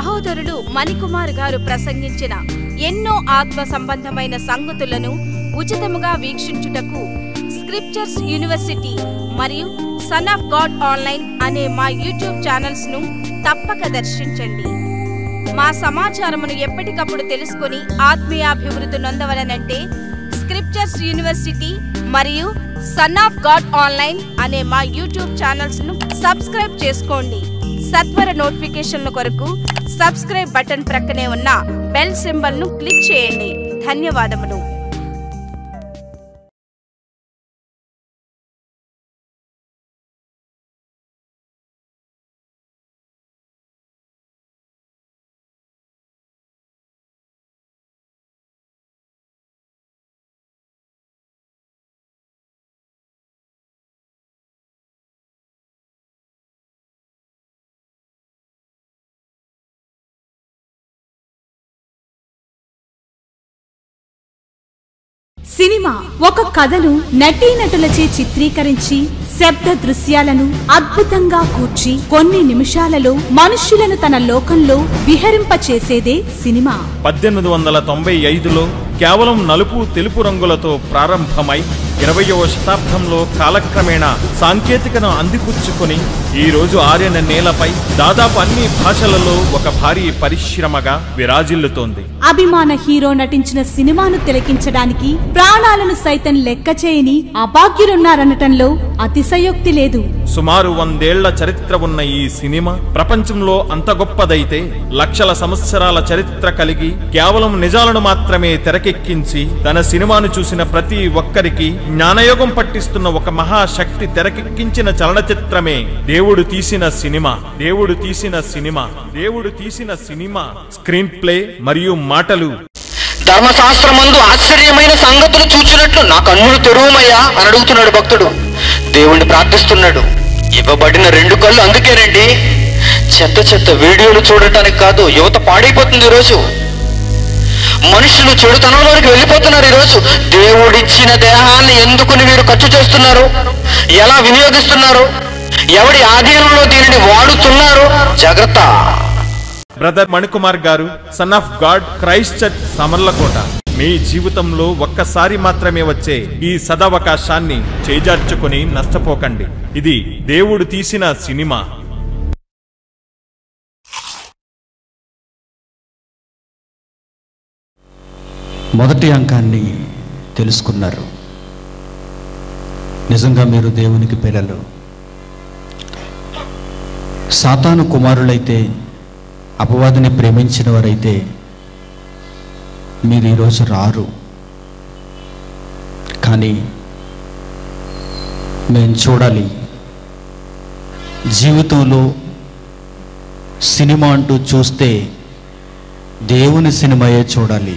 సహోదరుడు మణికుమార్ గారు ప్రసంగించిన ఎన్నో ఆత్మ సంబంధమైన సంగతులను ఉచితముగా వీక్షించుటకు స్క్రిప్చర్స్ యూనివర్సిటీ మరియు సన్ ఆఫ్ గాడ్ ఆన్లైన్ అనే మా యూట్యూబ్ ఛానల్స్ ను తప్పక దర్శించండి మా సమాచారమును ఎప్పటికప్పుడు తెలుసుకొని ఆత్మీయాభివృద్ధి నొందవలనంటే స్క్రిప్చర్స్ యూనివర్సిటీ మరియు సన్ ఆఫ్ గాడ్ ఆన్లైన్ అనే మా యూట్యూబ్ ఛానల్స్ ను సబ్స్క్రైబ్ చేసుకోండి సత్వర నోటిఫికేషన్ల కొరకు సబ్స్క్రైబ్ బటన్ ప్రక్కనే ఉన్న బెల్ సింబల్ ను క్లిక్ చేయండి ధన్యవాదములు సినిమా ఒక కథను నటీనటులచే చిత్రీకరించి శబ్ద దృశ్యాలను అద్భుతంగా కూర్చి కొన్ని నిమిషాలలో మనుష్యులను తన లోకంలో విహరింపచేసేదే సినిమా పద్దెనిమిది వందల తొంభై ఐదులో కేవలం నలుపు తెలుపు రంగులతో ప్రారంభమై ఇరవయవ శతాబ్దంలో కాలక్రమేణా సాంకేతికను అందిపుచ్చుకొని ఈ రోజు ఆర్యన నేలపై దాదాపు అన్ని భాషలలో ఒక భారీ పరిశ్రమగా విరాజిల్లుతోంది అభిమాన హీరో నటించిన సినిమాను తిలకించడానికి ప్రాణాలను సైతం లెక్క చేయని అభాగ్యులున్నారనటంలో అతిశయోక్తి లేదు సుమారు వందేళ్ల చరిత్ర ఉన్న ఈ సినిమా ప్రపంచంలో అంత గొప్పదైతే లక్షల సంవత్సరాల చరిత్ర కలిగి కేవలం నిజాలను మాత్రమే తెరకెక్కించి తన సినిమాను చూసిన ప్రతి ఒక్కరికి జ్ఞానయోగం పట్టిస్తున్న ఒక మహాశక్తి తెరకెక్కించిన చలనచిత్రమే దేవుడు తీసిన సినిమా దేవుడు తీసిన సినిమా దేవుడు తీసిన సినిమా స్క్రీన్ ప్లే మరియు మాటలు ధర్మశాస్త్రమందు ఆశ్చర్యమైన సంగతులు చూచినట్లు నా కన్నులు తెరువుమయ్యా అని అడుగుతున్నాడు భక్తుడు దేవుణ్ణి ప్రార్థిస్తున్నాడు ఇవ్వబడిన రెండు కళ్ళు అందుకేనండి చెత్త చెత్త వీడియోలు చూడటానికి కాదు యువత పాడైపోతుంది ఈరోజు మనుషులు చెడుతనంలోనికి వెళ్ళిపోతున్నారు ఈరోజు దేవుడిచ్చిన దేహాన్ని ఎందుకుని మీరు ఖర్చు చేస్తున్నారు ఎలా వినియోగిస్తున్నారు ఎవడి ఆధీనంలో దీనిని వాడుతున్నారు జాగ్రత్త బ్రదర్ మణికుమార్ గారు son of God Christ church Samarlakota మీ జీవితంలో ఒక్కసారి మాత్రమే వచ్చే ఈ సదవకాశాన్ని చేజార్చుకొని నష్టపోకండి ఇది దేవుడు తీసిన సినిమా మొదటి అంకాన్ని తెలుసుకున్నారు నిజంగా మీరు దేవునికి పిల్లలు సాతాను కుమారులైతే అపవాదిని ప్రేమించిన వారైతే మీరు ఈరోజు రారు కానీ మేము చూడాలి జీవితంలో సినిమా అంటూ చూస్తే దేవుని సినిమాయే చూడాలి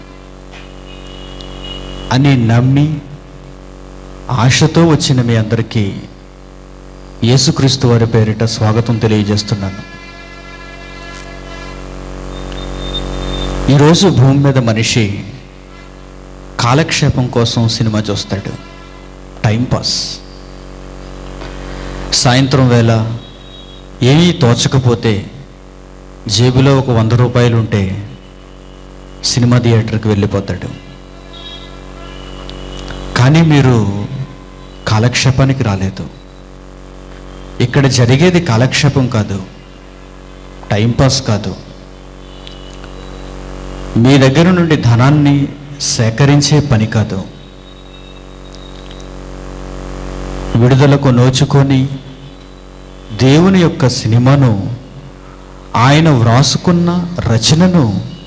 అని నమ్మి ఆశతో వచ్చిన మీ అందరికీ యేసుక్రీస్తు వారి పేరిట స్వాగతం తెలియజేస్తున్నాను ఈరోజు భూమి మీద మనిషి కాలక్షేపం కోసం సినిమా చూస్తాడు టైంపాస్ సాయంత్రం వేళ ఏమీ తోచకపోతే జేబులో ఒక వంద రూపాయలు ఉంటే సినిమా థియేటర్కి వెళ్ళిపోతాడు కానీ మీరు కాలక్షేపానికి రాలేదు ఇక్కడ జరిగేది కాలక్షేపం కాదు టైంపాస్ కాదు మీ దగ్గర నుండి ధనాన్ని సేకరించే పని కాదు విడుదలకు నోచుకొని దేవుని యొక్క సినిమాను ఆయన వ్రాసుకున్న రచనను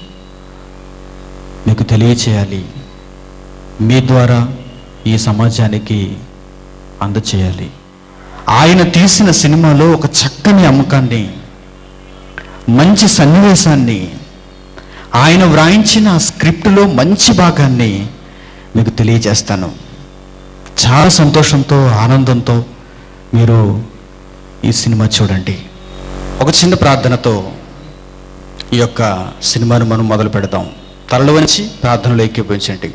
మీకు తెలియచేయాలి మీ ద్వారా ఈ సమాజానికి అందచేయాలి ఆయన తీసిన సినిమాలో ఒక చక్కని అమ్మకాన్ని మంచి సన్నివేశాన్ని ఆయన వ్రాయించిన స్క్రిప్ట్లో మంచి భాగాన్ని మీకు తెలియజేస్తాను చాలా సంతోషంతో ఆనందంతో మీరు ఈ సినిమా చూడండి ఒక చిన్న ప్రార్థనతో ఈ యొక్క సినిమాను మనం మొదలు పెడదాం తరలు వంచి ప్రార్థనలు ఏకీభవించండి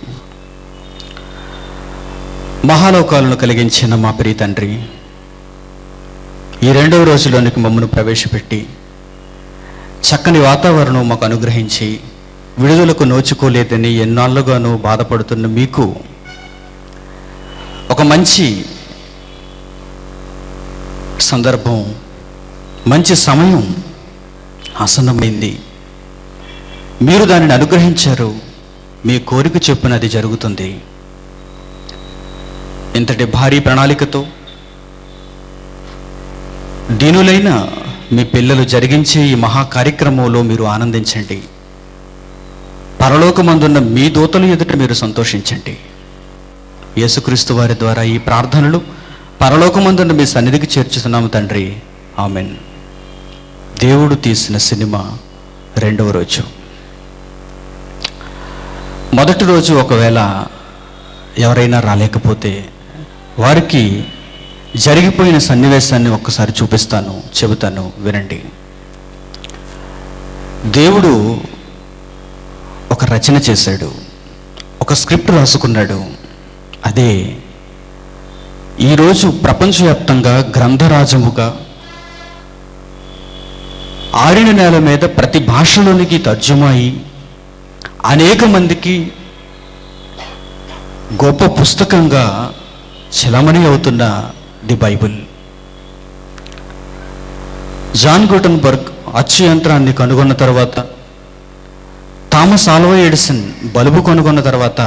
మహాలోకాలను కలిగించిన మా ప్రియ తండ్రి ఈ రెండవ రోజులోనికి మమ్మను ప్రవేశపెట్టి చక్కని వాతావరణం మాకు అనుగ్రహించి విడుదలకు నోచుకోలేదని ఎన్నాళ్ళుగానూ బాధపడుతున్న మీకు ఒక మంచి సందర్భం మంచి సమయం ఆసన్నమైంది మీరు దానిని అనుగ్రహించారు మీ కోరిక చొప్పున అది జరుగుతుంది ఇంతటి భారీ ప్రణాళికతో దీనులైన మీ పిల్లలు జరిగించే ఈ మహా కార్యక్రమంలో మీరు ఆనందించండి పరలోకమందున్న మీ దూతలు ఎదుట మీరు సంతోషించండి యేసుక్రీస్తు వారి ద్వారా ఈ ప్రార్థనలు పరలోకమందున్న మీ సన్నిధికి చేర్చుతున్నాము తండ్రి ఆమెన్ దేవుడు తీసిన సినిమా రెండవ రోజు మొదటి రోజు ఒకవేళ ఎవరైనా రాలేకపోతే వారికి జరిగిపోయిన సన్నివేశాన్ని ఒక్కసారి చూపిస్తాను చెబుతాను వినండి దేవుడు ఒక రచన చేశాడు ఒక స్క్రిప్ట్ రాసుకున్నాడు అదే ఈరోజు ప్రపంచవ్యాప్తంగా గ్రంథరాజముగా ఆడిన నేల మీద ప్రతి భాషలోనికి తర్జుమాయి అనేక మందికి గొప్ప పుస్తకంగా చలమణి అవుతున్న ది బైబిల్ జాన్ గుటన్బర్గ్ అచ్చు యంత్రాన్ని కనుగొన్న తర్వాత థామస్ ఆల్వా ఎడిసన్ బల్బు కనుగొన్న తర్వాత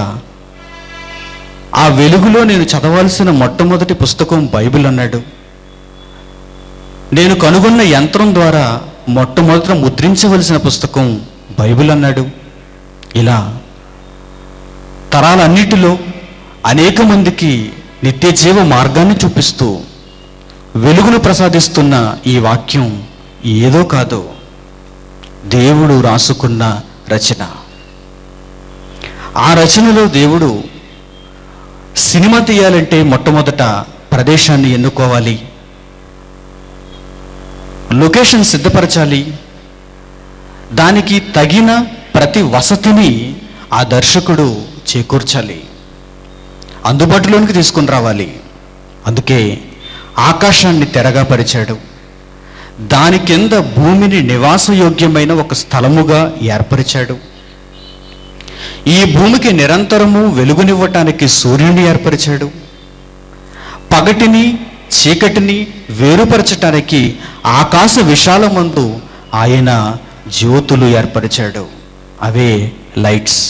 ఆ వెలుగులో నేను చదవాల్సిన మొట్టమొదటి పుస్తకం బైబిల్ అన్నాడు నేను కనుగొన్న యంత్రం ద్వారా మొట్టమొదట ముద్రించవలసిన పుస్తకం బైబిల్ అన్నాడు ఇలా తరాలన్నిటిలో అనేక మందికి నిత్య జీవ మార్గాన్ని చూపిస్తూ వెలుగును ప్రసాదిస్తున్న ఈ వాక్యం ఏదో కాదో దేవుడు రాసుకున్న రచన ఆ రచనలో దేవుడు సినిమా తీయాలంటే మొట్టమొదట ప్రదేశాన్ని ఎన్నుకోవాలి లొకేషన్ సిద్ధపరచాలి దానికి తగిన ప్రతి వసతిని ఆ దర్శకుడు చేకూర్చాలి అందుబాటులోనికి తీసుకుని రావాలి అందుకే ఆకాశాన్ని తెరగా పరిచాడు దాని కింద భూమిని నివాసయోగ్యమైన ఒక స్థలముగా ఏర్పరిచాడు ఈ భూమికి నిరంతరము వెలుగునివ్వటానికి సూర్యుని ఏర్పరిచాడు పగటిని చీకటిని వేరుపరచటానికి ఆకాశ విశాలమందు ఆయన జ్యోతులు ఏర్పరిచాడు అవే లైట్స్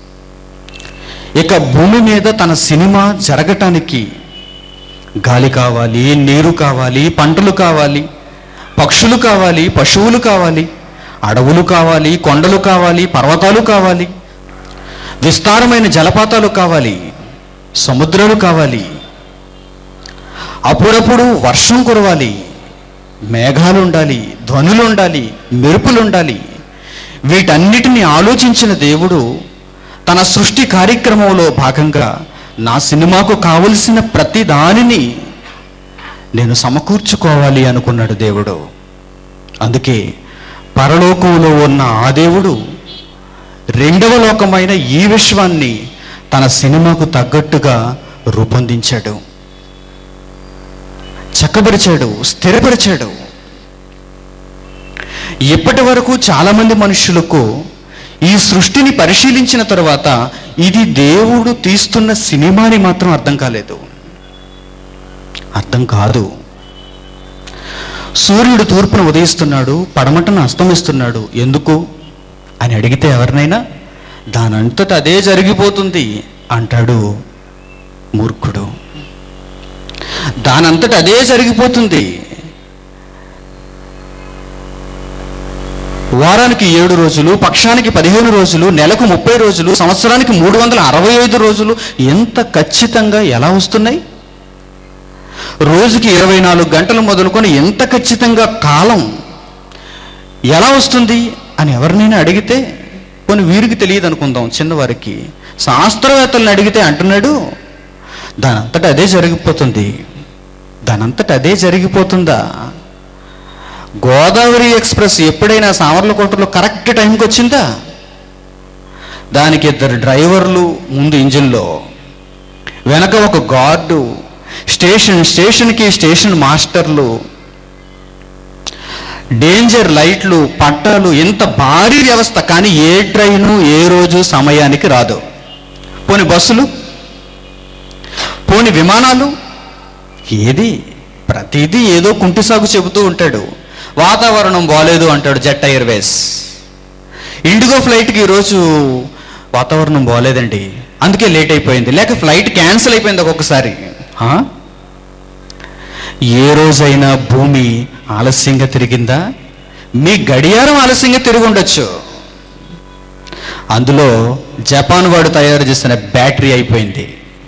ఇక భూమి మీద తన సినిమా జరగటానికి గాలి కావాలి నీరు కావాలి పంటలు కావాలి పక్షులు కావాలి పశువులు కావాలి అడవులు కావాలి కొండలు కావాలి పర్వతాలు కావాలి విస్తారమైన జలపాతాలు కావాలి సముద్రాలు కావాలి అప్పుడప్పుడు వర్షం కురవాలి మేఘాలు ఉండాలి ధ్వనులు ఉండాలి మెరుపులు ఉండాలి వీటన్నిటిని ఆలోచించిన దేవుడు తన సృష్టి కార్యక్రమంలో భాగంగా నా సినిమాకు కావలసిన ప్రతి దానిని నేను సమకూర్చుకోవాలి అనుకున్నాడు దేవుడు అందుకే పరలోకంలో ఉన్న ఆ దేవుడు రెండవ లోకమైన ఈ విశ్వాన్ని తన సినిమాకు తగ్గట్టుగా రూపొందించాడు చక్కబరిచాడు స్థిరపరిచాడు ఇప్పటి వరకు చాలామంది మనుషులకు ఈ సృష్టిని పరిశీలించిన తర్వాత ఇది దేవుడు తీస్తున్న సినిమాని మాత్రం అర్థం కాలేదు అర్థం కాదు సూర్యుడు తూర్పున ఉదయిస్తున్నాడు పడమటను అస్తమిస్తున్నాడు ఎందుకు అని అడిగితే ఎవరినైనా దానంతట అదే జరిగిపోతుంది అంటాడు మూర్ఖుడు దానంతట అదే జరిగిపోతుంది వారానికి ఏడు రోజులు పక్షానికి పదిహేను రోజులు నెలకు ముప్పై రోజులు సంవత్సరానికి మూడు వందల అరవై ఐదు రోజులు ఎంత ఖచ్చితంగా ఎలా వస్తున్నాయి రోజుకి ఇరవై నాలుగు గంటలు మొదలుకొని ఎంత ఖచ్చితంగా కాలం ఎలా వస్తుంది అని ఎవరినైనా అడిగితే కొన్ని వీరికి తెలియదు అనుకుందాం చిన్నవారికి శాస్త్రవేత్తలను అడిగితే అంటున్నాడు దానంతట అదే జరిగిపోతుంది దానంతట అదే జరిగిపోతుందా గోదావరి ఎక్స్ప్రెస్ ఎప్పుడైనా సామర్లకోటలో కరెక్ట్ టైంకి వచ్చిందా దానికి ఇద్దరు డ్రైవర్లు ముందు ఇంజిన్లో వెనక ఒక గార్డు స్టేషన్ స్టేషన్కి స్టేషన్ మాస్టర్లు డేంజర్ లైట్లు పట్టాలు ఇంత భారీ వ్యవస్థ కానీ ఏ ట్రైను ఏ రోజు సమయానికి రాదు పోని బస్సులు పోని విమానాలు ఏది ప్రతిదీ ఏదో కుంటి సాగు చెబుతూ ఉంటాడు వాతావరణం బాలేదు అంటాడు జెట్ ఎయిర్వేస్ ఇండిగో ఫ్లైట్కి ఈరోజు వాతావరణం బాగోలేదండి అందుకే లేట్ అయిపోయింది లేక ఫ్లైట్ క్యాన్సిల్ అయిపోయింది ఒక్కొక్కసారి హా? ఏ రోజైనా భూమి ఆలస్యంగా తిరిగిందా మీ గడియారం ఆలస్యంగా తిరిగి ఉండొచ్చు అందులో జపాన్ వాడు తయారు చేసిన బ్యాటరీ అయిపోయింది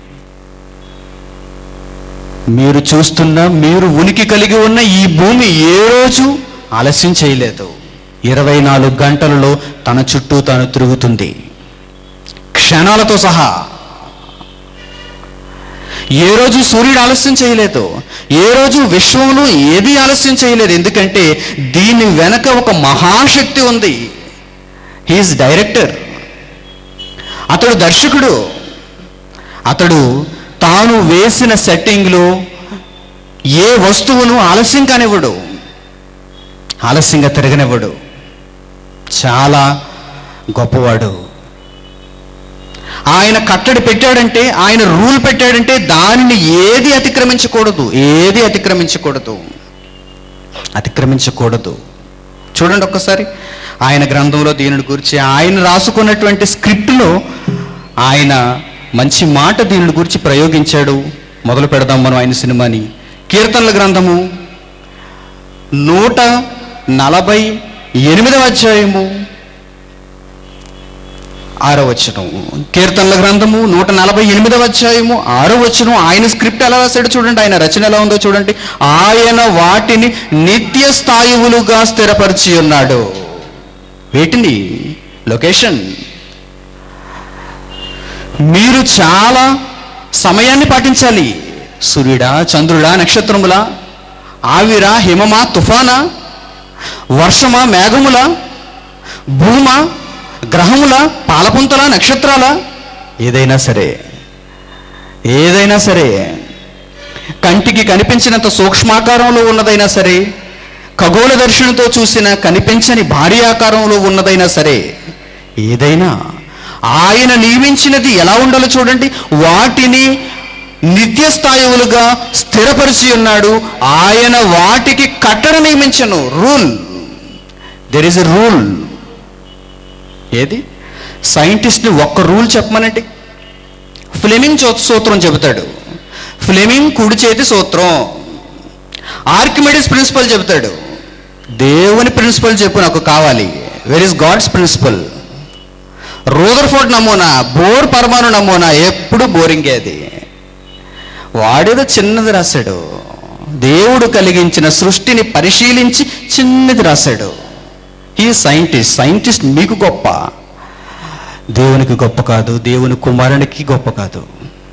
మీరు చూస్తున్న మీరు ఉనికి కలిగి ఉన్న ఈ భూమి ఏ రోజు ఆలస్యం చేయలేదు ఇరవై నాలుగు గంటలలో తన చుట్టూ తాను తిరుగుతుంది క్షణాలతో సహా ఏ రోజు సూర్యుడు ఆలస్యం చేయలేదు ఏ రోజు విశ్వంలో ఏది ఆలస్యం చేయలేదు ఎందుకంటే దీని వెనక ఒక మహాశక్తి ఉంది హీఈస్ డైరెక్టర్ అతడు దర్శకుడు అతడు తాను వేసిన సెట్టింగ్లో ఏ వస్తువును ఆలస్యం కానివ్వడు ఆలస్యంగా తిరగనివ్వడు చాలా గొప్పవాడు ఆయన కట్టడి పెట్టాడంటే ఆయన రూల్ పెట్టాడంటే దానిని ఏది అతిక్రమించకూడదు ఏది అతిక్రమించకూడదు అతిక్రమించకూడదు చూడండి ఒక్కసారి ఆయన గ్రంథంలో దీనిని గురించి ఆయన రాసుకున్నటువంటి స్క్రిప్ట్లో ఆయన మంచి మాట దీనిని గురించి ప్రయోగించాడు మొదలు పెడదాం మనం ఆయన సినిమాని కీర్తనల గ్రంథము నూట నలభై ఎనిమిదవ అధ్యాయము ఆరో వచనం కీర్తనల గ్రంథము నూట నలభై ఎనిమిదవ అధ్యాయము ఆరో వచనం ఆయన స్క్రిప్ట్ ఎలా రాశాడు చూడండి ఆయన రచన ఎలా ఉందో చూడండి ఆయన వాటిని నిత్య స్థాయువులుగా స్థిరపరిచి ఉన్నాడు వేటిని లొకేషన్ మీరు చాలా సమయాన్ని పాటించాలి సూర్యుడా చంద్రుడా నక్షత్రములా ఆవిరా హిమమా తుఫానా వర్షమా మేఘములా భూమా గ్రహముల పాలపుంతల నక్షత్రాల ఏదైనా సరే ఏదైనా సరే కంటికి కనిపించినంత సూక్ష్మాకారంలో ఉన్నదైనా సరే ఖగోళ దర్శనంతో చూసిన కనిపించని భారీ ఆకారంలో ఉన్నదైనా సరే ఏదైనా ఆయన నియమించినది ఎలా ఉండాలో చూడండి వాటిని నిత్య స్థాయువులుగా స్థిరపరిచి ఉన్నాడు ఆయన వాటికి కట్టడ నియమించను rule there is a rule ఏది సైంటిస్ట్ని ఒక్క రూల్ చెప్పమనండి ఫ్లెమింగ్ చో- సూత్రం చెబుతాడు ఫ్లెమింగ్ కుడి చేతి సూత్రం ఆర్కిమెడిస్ ప్రిన్సిపల్ చెబుతాడు దేవుని ప్రిన్సిపల్ చెప్పు నాకు కావాలి where is God's principle Rutherford నమూనా బోర్ పరమాణు నమూనా ఎప్పుడు బోరింగే అది వాడేదో చిన్నది రాశాడు దేవుడు కలిగించిన సృష్టిని పరిశీలించి చిన్నది రాశాడు ఈ సైంటిస్ట్ సైంటిస్ట్ మీకు గొప్ప దేవునికి గొప్ప కాదు దేవుని కుమారునికి గొప్ప కాదు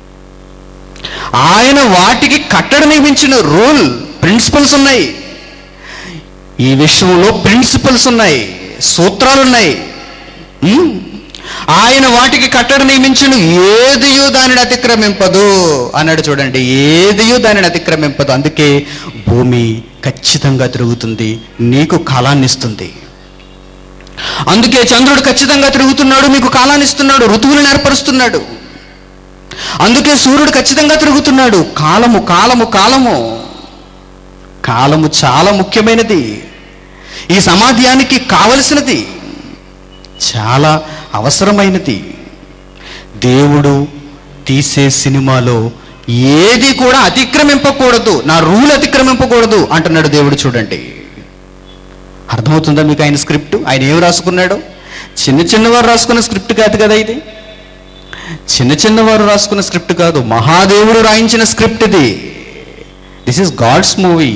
ఆయన వాటికి కట్టడ నియమించిన రూల్ ప్రిన్సిపల్స్ ఉన్నాయి ఈ విషయంలో ప్రిన్సిపల్స్ ఉన్నాయి సూత్రాలు ఉన్నాయి ఉమ్. ఆయన వాటికి కట్టడ నియమించిన ఏదియో దానిని అతిక్రమింపదు అన్నాడు చూడండి ఏదియో దానిని అతిక్రమింపదు అందుకే భూమి ఖచ్చితంగా తిరుగుతుంది నీకు కాలాన్ని ఇస్తుంది అందుకే చంద్రుడు ఖచ్చితంగా తిరుగుతున్నాడు మీకు కాలాన్ని ఇస్తున్నాడు ఋతువులను ఏర్పరుస్తున్నాడు అందుకే సూర్యుడు ఖచ్చితంగా తిరుగుతున్నాడు కాలము కాలము కాలము కాలము చాలా ముఖ్యమైనది ఈ సమాధ్యానికి కావలసినది చాలా అవసరమైనది దేవుడు తీసే సినిమాలో ఏది కూడా అతిక్రమింపకూడదు నా రూల్ అతిక్రమింపకూడదు అంటున్నాడు దేవుడు చూడండి అర్థమవుతుందా మీకు ఆయన స్క్రిప్ట్ ఆయన ఏం రాసుకున్నాడు చిన్న చిన్నవారు రాసుకున్న స్క్రిప్ట్ కాదు కదా ఇది చిన్న చిన్నవారు రాసుకున్న స్క్రిప్ట్ కాదు మహాదేవుడు రాయించిన స్క్రిప్ట్ ఇది దిస్ ఇస్ గాడ్స్ మూవీ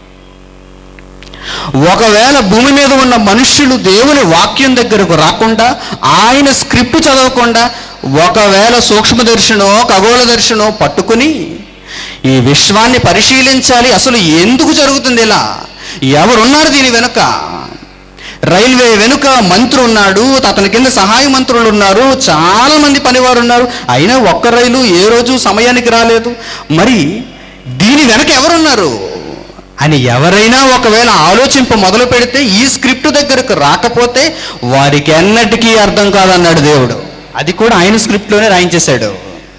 ఒకవేళ భూమి మీద ఉన్న మనుష్యులు దేవుని వాక్యం దగ్గరకు రాకుండా ఆయన స్క్రిప్ట్ చదవకుండా ఒకవేళ సూక్ష్మ దర్శనో ఖగోళ దర్శనో పట్టుకుని ఈ విశ్వాన్ని పరిశీలించాలి అసలు ఎందుకు జరుగుతుంది ఇలా ఎవరున్నారు దీని వెనుక రైల్వే వెనుక మంత్రి ఉన్నాడు అతని కింద సహాయ మంత్రులు ఉన్నారు చాలా మంది పనివారు ఉన్నారు అయినా ఒక్క రైలు ఏ రోజు సమయానికి రాలేదు మరి దీని వెనక ఎవరున్నారు అని ఎవరైనా ఒకవేళ ఆలోచింప మొదలు పెడితే ఈ స్క్రిప్ట్ దగ్గరకు రాకపోతే వారికి ఎన్నటికీ అర్థం కాదన్నాడు దేవుడు అది కూడా ఆయన స్క్రిప్ట్లోనే రాయించేశాడు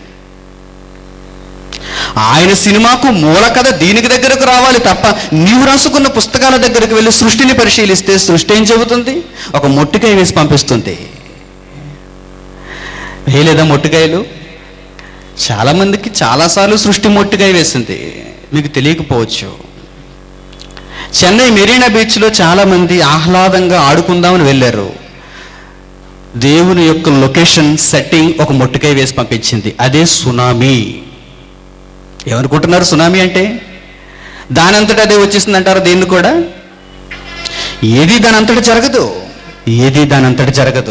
ఆయన సినిమాకు మూల కథ దీనికి దగ్గరకు రావాలి తప్ప నీవు రాసుకున్న పుస్తకాల దగ్గరకు వెళ్ళి సృష్టిని పరిశీలిస్తే సృష్టి ఏం చెబుతుంది ఒక మొట్టికాయ వేసి పంపిస్తుంది వేయలేదా మొట్టికాయలు చాలామందికి చాలాసార్లు సృష్టి మొట్టికాయ వేసింది మీకు తెలియకపోవచ్చు చెన్నై మెరీనా బీచ్లో చాలామంది ఆహ్లాదంగా ఆడుకుందామని వెళ్ళారు దేవుని యొక్క లొకేషన్ సెట్టింగ్ ఒక మొట్టికాయ వేసి పంపించింది అదే సునామీ ఏమనుకుంటున్నారు సునామీ అంటే దానంతట అదే వచ్చేసింది అంటారు దీన్ని కూడా ఏది దానంతట జరగదు ఏది దానంతట జరగదు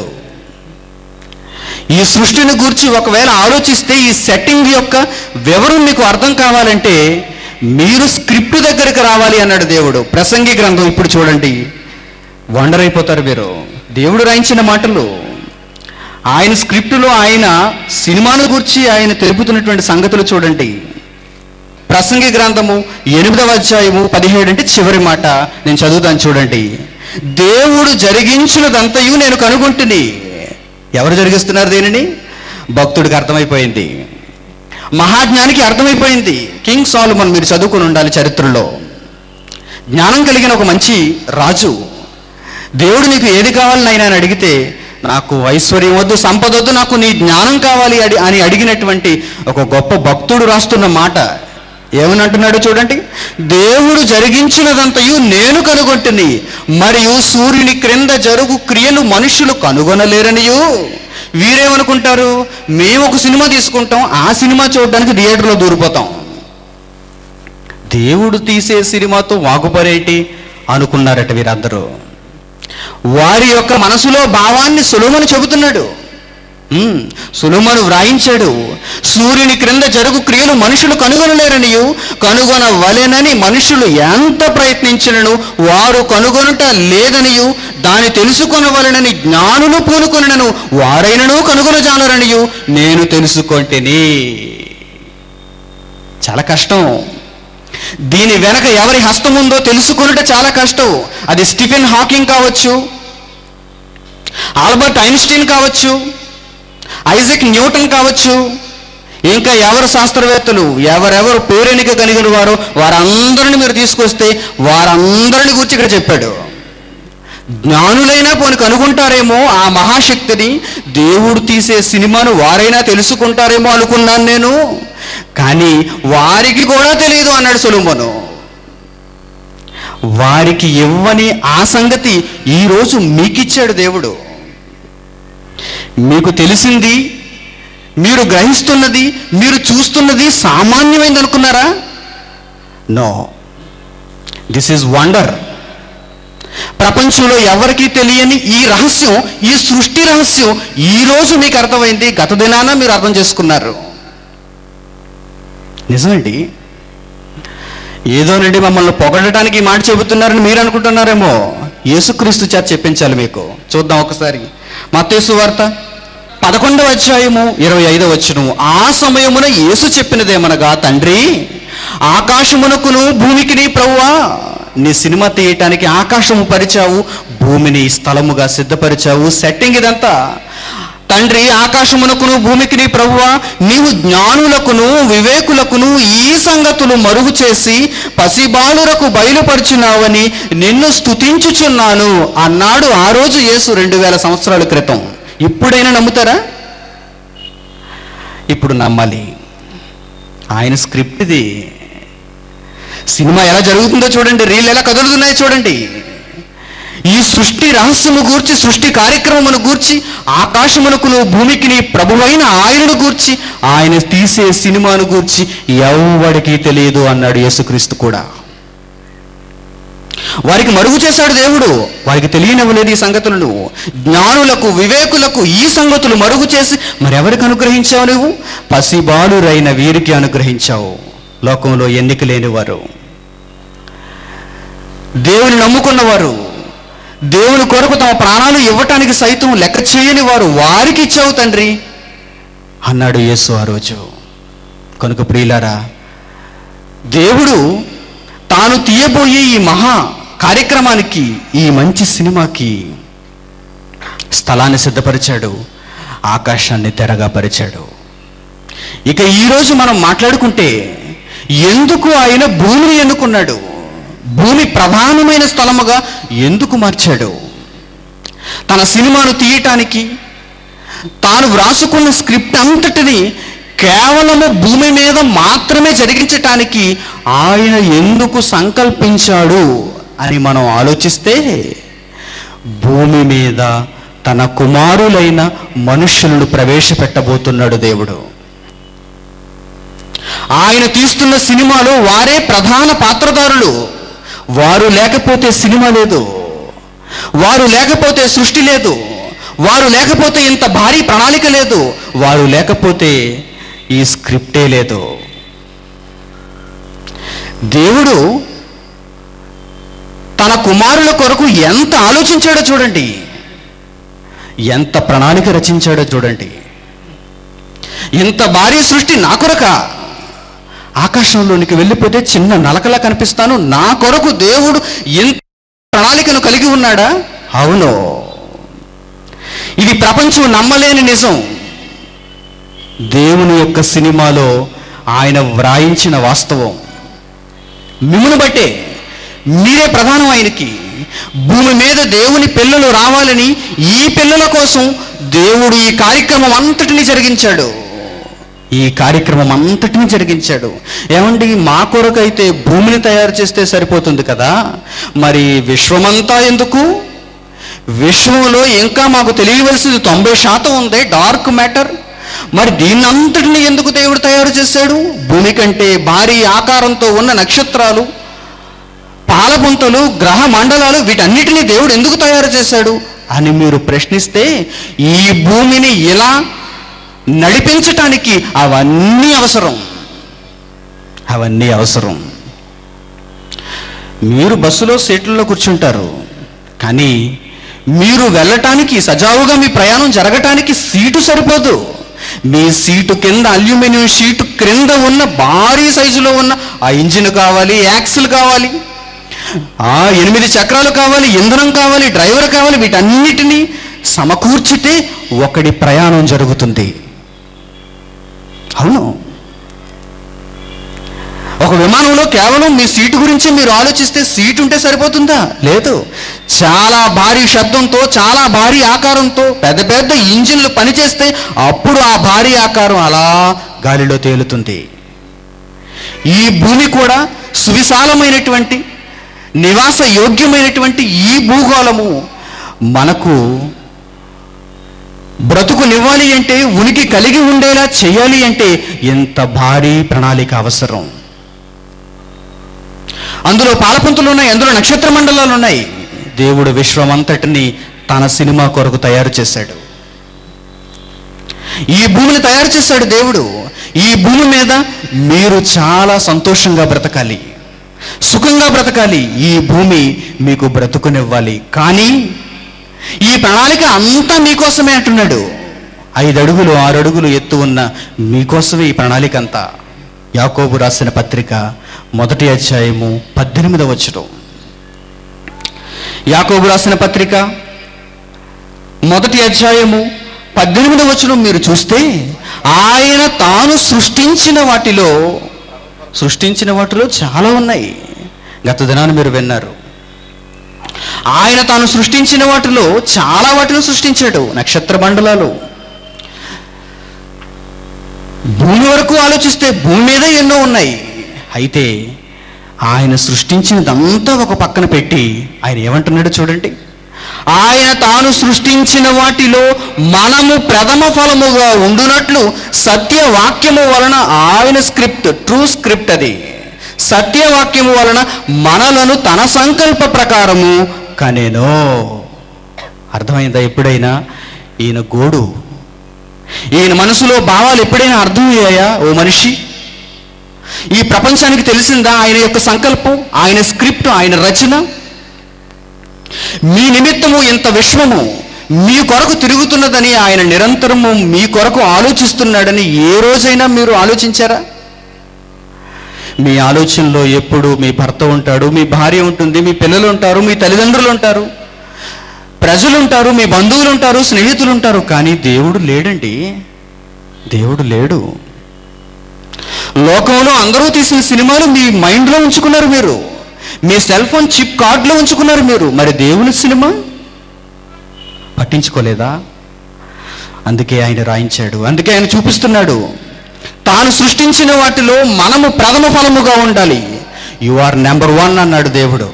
ఈ సృష్టిని గురించి ఒకవేళ ఆలోచిస్తే ఈ సెట్టింగ్ యొక్క వివరం మీకు అర్థం కావాలంటే మీరు స్క్రిప్ట్ దగ్గరికి రావాలి అన్నాడు దేవుడు ప్రసంగి గ్రంథం ఇప్పుడు చూడండి వండర్ అయిపోతారు మీరు దేవుడు రాయించిన మాటలు ఆయన స్క్రిప్టులో ఆయన సినిమాను గురించి ఆయన తెలుపుతున్నటువంటి సంగతులు చూడండి ప్రసంగి గ్రంథము ఎనిమిదవ అధ్యాయము పదిహేడు అంటే చివరి మాట నేను చదువుతాను చూడండి దేవుడు జరిగించినదంతయు నేను కనుగొంటుని ఎవరు జరిగిస్తున్నారు దీనిని భక్తుడికి అర్థమైపోయింది మహాజ్ఞానికి అర్థమైపోయింది కింగ్ సాల్మన్ మీరు చదువుకుని ఉండాలి చరిత్రలో జ్ఞానం కలిగిన ఒక మంచి రాజు దేవుడు నీకు ఏది కావాలని ఆయన అడిగితే నాకు ఐశ్వర్యం వద్దు సంపద వద్దు నాకు నీ జ్ఞానం కావాలి అడి అని అడిగినటువంటి ఒక గొప్ప భక్తుడు రాస్తున్న మాట ఏమని అంటున్నాడు చూడండి దేవుడు జరిగించినదంతయు నేను కనుగొంటుని మరియు సూర్యుని క్రింద జరుగు క్రియలు మనుషులు కనుగొనలేరనియు వీరేమనుకుంటారు మేము ఒక సినిమా తీసుకుంటాం ఆ సినిమా చూడడానికి థియేటర్లో దూరిపోతాం దేవుడు తీసే సినిమాతో వాగుపరేటి అనుకున్నారట వీరందరూ వారి యొక్క మనసులో భావాన్ని సులుమని చెబుతున్నాడు ఉమ్, సులుమను వ్రాయించాడు సూర్యుని క్రింద జరుగు క్రియలు మనుషులు కనుగొనలేరనియు కనుగొనవలెనని మనుషులు ఎంత ప్రయత్నించినను వారు కనుగొనుట లేదనియు దాని తెలుసుకొనవలెనని జ్ఞానులు పూనుకొనను వారైనను కనుగొనజాలరనియు నేను తెలుసుకొంటిని చాలా కష్టం దీని వెనక ఎవరి హస్తం ఉందో తెలుసుకున్నట చాలా కష్టం అది స్టిఫెన్ హాకింగ్ కావచ్చు ఆల్బర్ట్ ఐన్స్టీన్ కావచ్చు ఐజక్ న్యూటన్ కావచ్చు ఇంకా ఎవరు శాస్త్రవేత్తలు ఎవరెవరు పేరెనిక కలిగిన వారో వారందరిని మీరు తీసుకొస్తే వారందరిని గురించి ఇక్కడ చెప్పాడు జ్ఞానులైనా పోని కనుగొంటారేమో ఆ మహాశక్తిని దేవుడు తీసే సినిమాను వారైనా తెలుసుకుంటారేమో అనుకున్నాను నేను కానీ వారికి కూడా తెలియదు అన్నాడు సొలుమను వారికి ఇవ్వని ఆ సంగతి ఈరోజు మీకిచ్చాడు దేవుడు మీకు తెలిసింది మీరు గ్రహిస్తున్నది మీరు చూస్తున్నది సామాన్యమైంది అనుకున్నారా నో దిస్ ఈజ్ వండర్ ప్రపంచంలో ఎవరికీ తెలియని ఈ రహస్యం ఈ సృష్టి రహస్యం ఈ రోజు మీకు అర్థమైంది గత దినాన మీరు అర్థం చేసుకున్నారు నిజమండి ఏదోనండి మమ్మల్ని పొగడటానికి ఈ మాట చెబుతున్నారని మీరు అనుకుంటున్నారేమో యేసుక్రీస్తు చేత చెప్పించాలి మీకు చూద్దాం ఒకసారి మత్తేసు వార్త పదకొండవ అధ్యాయము ఇరవై ఐదవ వచ్చును ఆ సమయమున యేసు చెప్పినదేమనగా తండ్రి ఆకాశమునకును భూమికిని ప్రవ్వా నీ సినిమా తీయటానికి ఆకాశము పరిచావు భూమిని స్థలముగా సిద్ధపరిచావు సెట్టింగ్ ఇదంతా తండ్రి ఆకాశమునకును భూమికిని ప్రభువా నీవు జ్ఞానులకును వివేకులకును ఈ సంగతులు మరుగు చేసి పసిబాలురకు బయలుపరిచినావని నిన్ను స్తుతించుచున్నాను అన్నాడు ఆ రోజు యేసు రెండు వేల సంవత్సరాల క్రితం ఇప్పుడైనా నమ్ముతారా ఇప్పుడు నమ్మాలి ఆయన స్క్రిప్ట్ ఇది సినిమా ఎలా జరుగుతుందో చూడండి రీల్ ఎలా కదులుతున్నాయో చూడండి ఈ సృష్టి రహస్యము గూర్చి సృష్టి కార్యక్రమమును గూర్చి ఆకాశమునకును భూమికిని ప్రభువైన ఆయనను గూర్చి ఆయన తీసే సినిమాను గూర్చి ఎవడికి తెలియదు అన్నాడు యేసుక్రీస్తు కూడా వారికి మరుగు చేశాడు దేవుడు వారికి తెలియనివ్వలేదు ఈ సంగతులను జ్ఞానులకు వివేకులకు ఈ సంగతులు మరుగు చేసి మరెవరికి అనుగ్రహించావు నువ్వు పసిబాలురైన వీరికి అనుగ్రహించావు లోకంలో ఎన్నిక లేనివారు దేవుని నమ్ముకున్నవారు దేవుని కొరకు తమ ప్రాణాలు ఇవ్వటానికి సైతం లెక్క చేయని వారు వారికి ఇచ్చావు తండ్రి అన్నాడు యేసు ఆ రోజు కనుక ప్రియులారా దేవుడు తాను తీయబోయే ఈ మహా కార్యక్రమానికి ఈ మంచి సినిమాకి స్థలాన్ని సిద్ధపరిచాడు ఆకాశాన్ని తెరగా పరిచాడు ఇక ఈరోజు మనం మాట్లాడుకుంటే ఎందుకు ఆయన భూమిని ఎన్నుకున్నాడు భూమి ప్రధానమైన స్థలముగా ఎందుకు మార్చాడు తన సినిమాను తీయటానికి తాను వ్రాసుకున్న స్క్రిప్ట్ అంతటిని కేవలము భూమి మీద మాత్రమే జరిగించటానికి ఆయన ఎందుకు సంకల్పించాడు అని మనం ఆలోచిస్తే భూమి మీద తన కుమారులైన మనుష్యులను ప్రవేశపెట్టబోతున్నాడు దేవుడు ఆయన తీస్తున్న సినిమాలో వారే ప్రధాన పాత్రధారులు వారు లేకపోతే సినిమా లేదు వారు లేకపోతే సృష్టి లేదు వారు లేకపోతే ఇంత భారీ ప్రణాళిక లేదు వారు లేకపోతే ఈ స్క్రిప్టే లేదు దేవుడు తన కుమారుల కొరకు ఎంత ఆలోచించాడో చూడండి ఎంత ప్రణాళిక రచించాడో చూడండి ఇంత భారీ సృష్టి నా కొరక ఆకాశంలోనికి వెళ్ళిపోతే చిన్న నలకలా కనిపిస్తాను నా కొరకు దేవుడు ఎంత ప్రణాళికను కలిగి ఉన్నాడా అవును ఇది ప్రపంచం నమ్మలేని నిజం దేవుని యొక్క సినిమాలో ఆయన వ్రాయించిన వాస్తవం మిమ్మల్ని బట్టే మీరే ప్రధానం ఆయనకి భూమి మీద దేవుని పిల్లలు రావాలని ఈ పిల్లల కోసం దేవుడు ఈ కార్యక్రమం అంతటిని జరిగించాడు ఈ కార్యక్రమం అంతటిని జరిగించాడు ఏమండి మా కొరకైతే భూమిని తయారు చేస్తే సరిపోతుంది కదా మరి విశ్వమంతా ఎందుకు విశ్వంలో ఇంకా మాకు తెలియవలసింది తొంభై శాతం ఉంది డార్క్ మ్యాటర్ మరి దీన్నంతటిని ఎందుకు దేవుడు తయారు చేశాడు భూమి కంటే భారీ ఆకారంతో ఉన్న నక్షత్రాలు పాలపుంతలు గ్రహ మండలాలు వీటన్నిటిని దేవుడు ఎందుకు తయారు చేశాడు అని మీరు ప్రశ్నిస్తే ఈ భూమిని ఇలా నడిపించటానికి అవన్నీ అవసరం అవన్నీ అవసరం మీరు బస్సులో సీట్లలో కూర్చుంటారు కానీ మీరు వెళ్ళటానికి సజావుగా మీ ప్రయాణం జరగటానికి సీటు సరిపోదు మీ సీటు కింద అల్యూమినియం షీటు క్రింద ఉన్న భారీ సైజులో ఉన్న ఆ ఇంజిన్ కావాలి యాక్సిల్ కావాలి ఆ ఎనిమిది చక్రాలు కావాలి ఇంధనం కావాలి డ్రైవర్ కావాలి వీటన్నిటినీ సమకూర్చితే ఒకడి ప్రయాణం జరుగుతుంది అవును ఒక విమానంలో కేవలం మీ సీటు గురించి మీరు ఆలోచిస్తే సీటు ఉంటే సరిపోతుందా లేదు చాలా భారీ శబ్దంతో చాలా భారీ ఆకారంతో పెద్ద పెద్ద ఇంజిన్లు పనిచేస్తే అప్పుడు ఆ భారీ ఆకారం అలా గాలిలో తేలుతుంది ఈ భూమి కూడా సువిశాలమైనటువంటి నివాస యోగ్యమైనటువంటి ఈ భూగోళము మనకు బ్రతుకునివ్వాలి అంటే ఉనికి కలిగి ఉండేలా చేయాలి అంటే ఎంత భారీ ప్రణాళిక అవసరం అందులో పాలపుంతులు ఉన్నాయి అందులో నక్షత్ర మండలాలు ఉన్నాయి దేవుడు విశ్వమంతటిని తన సినిమా కొరకు తయారు చేశాడు ఈ భూమిని తయారు చేశాడు దేవుడు ఈ భూమి మీద మీరు చాలా సంతోషంగా బ్రతకాలి సుఖంగా బ్రతకాలి ఈ భూమి మీకు బ్రతుకునివ్వాలి కానీ ఈ ప్రణాళిక అంతా మీకోసమే అంటున్నాడు ఐదు అడుగులు ఆరు అడుగులు ఎత్తు ఉన్న మీకోసమే ఈ ప్రణాళిక అంతా యాకోబు రాసిన పత్రిక మొదటి అధ్యాయము పద్దెనిమిదవ వచ్చటం యాకోబు రాసిన పత్రిక మొదటి అధ్యాయము పద్దెనిమిదవ వచనం మీరు చూస్తే ఆయన తాను సృష్టించిన వాటిలో సృష్టించిన వాటిలో చాలా ఉన్నాయి గత దినాన్ని మీరు విన్నారు ఆయన తాను సృష్టించిన వాటిలో చాలా వాటిని సృష్టించాడు నక్షత్ర మండలాలు భూమి వరకు ఆలోచిస్తే భూమి మీద ఎన్నో ఉన్నాయి అయితే ఆయన సృష్టించినదంతా ఒక పక్కన పెట్టి ఆయన ఏమంటున్నాడు చూడండి ఆయన తాను సృష్టించిన వాటిలో మనము ప్రథమ ఫలముగా ఉండునట్లు సత్యవాక్యము వలన ఆయన స్క్రిప్ట్ ట్రూ స్క్రిప్ట్ అది సత్యవాక్యము వలన మనలను తన సంకల్ప ప్రకారము కనేనో అర్థమైందా ఎప్పుడైనా ఈయన గోడు ఈయన మనసులో భావాలు ఎప్పుడైనా అర్థమయ్యాయా ఓ మనిషి ఈ ప్రపంచానికి తెలిసిందా ఆయన యొక్క సంకల్పం ఆయన స్క్రిప్ట్ ఆయన రచన మీ నిమిత్తము ఇంత విశ్వము మీ కొరకు తిరుగుతున్నదని ఆయన నిరంతరము మీ కొరకు ఆలోచిస్తున్నాడని ఏ రోజైనా మీరు ఆలోచించారా మీ ఆలోచనలో ఎప్పుడు మీ భర్త ఉంటాడు మీ భార్య ఉంటుంది మీ పిల్లలు ఉంటారు మీ తల్లిదండ్రులు ఉంటారు ప్రజలు ఉంటారు మీ బంధువులు ఉంటారు స్నేహితులు ఉంటారు కానీ దేవుడు లేడండి దేవుడు లేడు లోకంలో అందరూ తీసిన సినిమాలు మీ మైండ్లో ఉంచుకున్నారు మీరు మీ సెల్ ఫోన్ చిప్ కార్డులో ఉంచుకున్నారు మీరు మరి దేవుని సినిమా పట్టించుకోలేదా అందుకే ఆయన రాయించాడు అందుకే ఆయన చూపిస్తున్నాడు తాను సృష్టించిన వాటిలో మనము ప్రథమ ఫలముగా ఉండాలి యు ఆర్ నెంబర్ వన్ అన్నాడు దేవుడు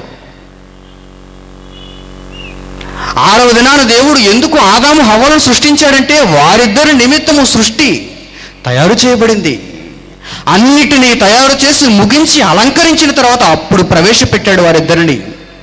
ఆరవ దినాన దేవుడు ఎందుకు ఆదాము హవ్వలను సృష్టించాడంటే వారిద్దరి నిమిత్తము సృష్టి తయారు చేయబడింది అన్నిటినీ తయారు చేసి ముగించి అలంకరించిన తర్వాత అప్పుడు ప్రవేశపెట్టాడు వారిద్దరిని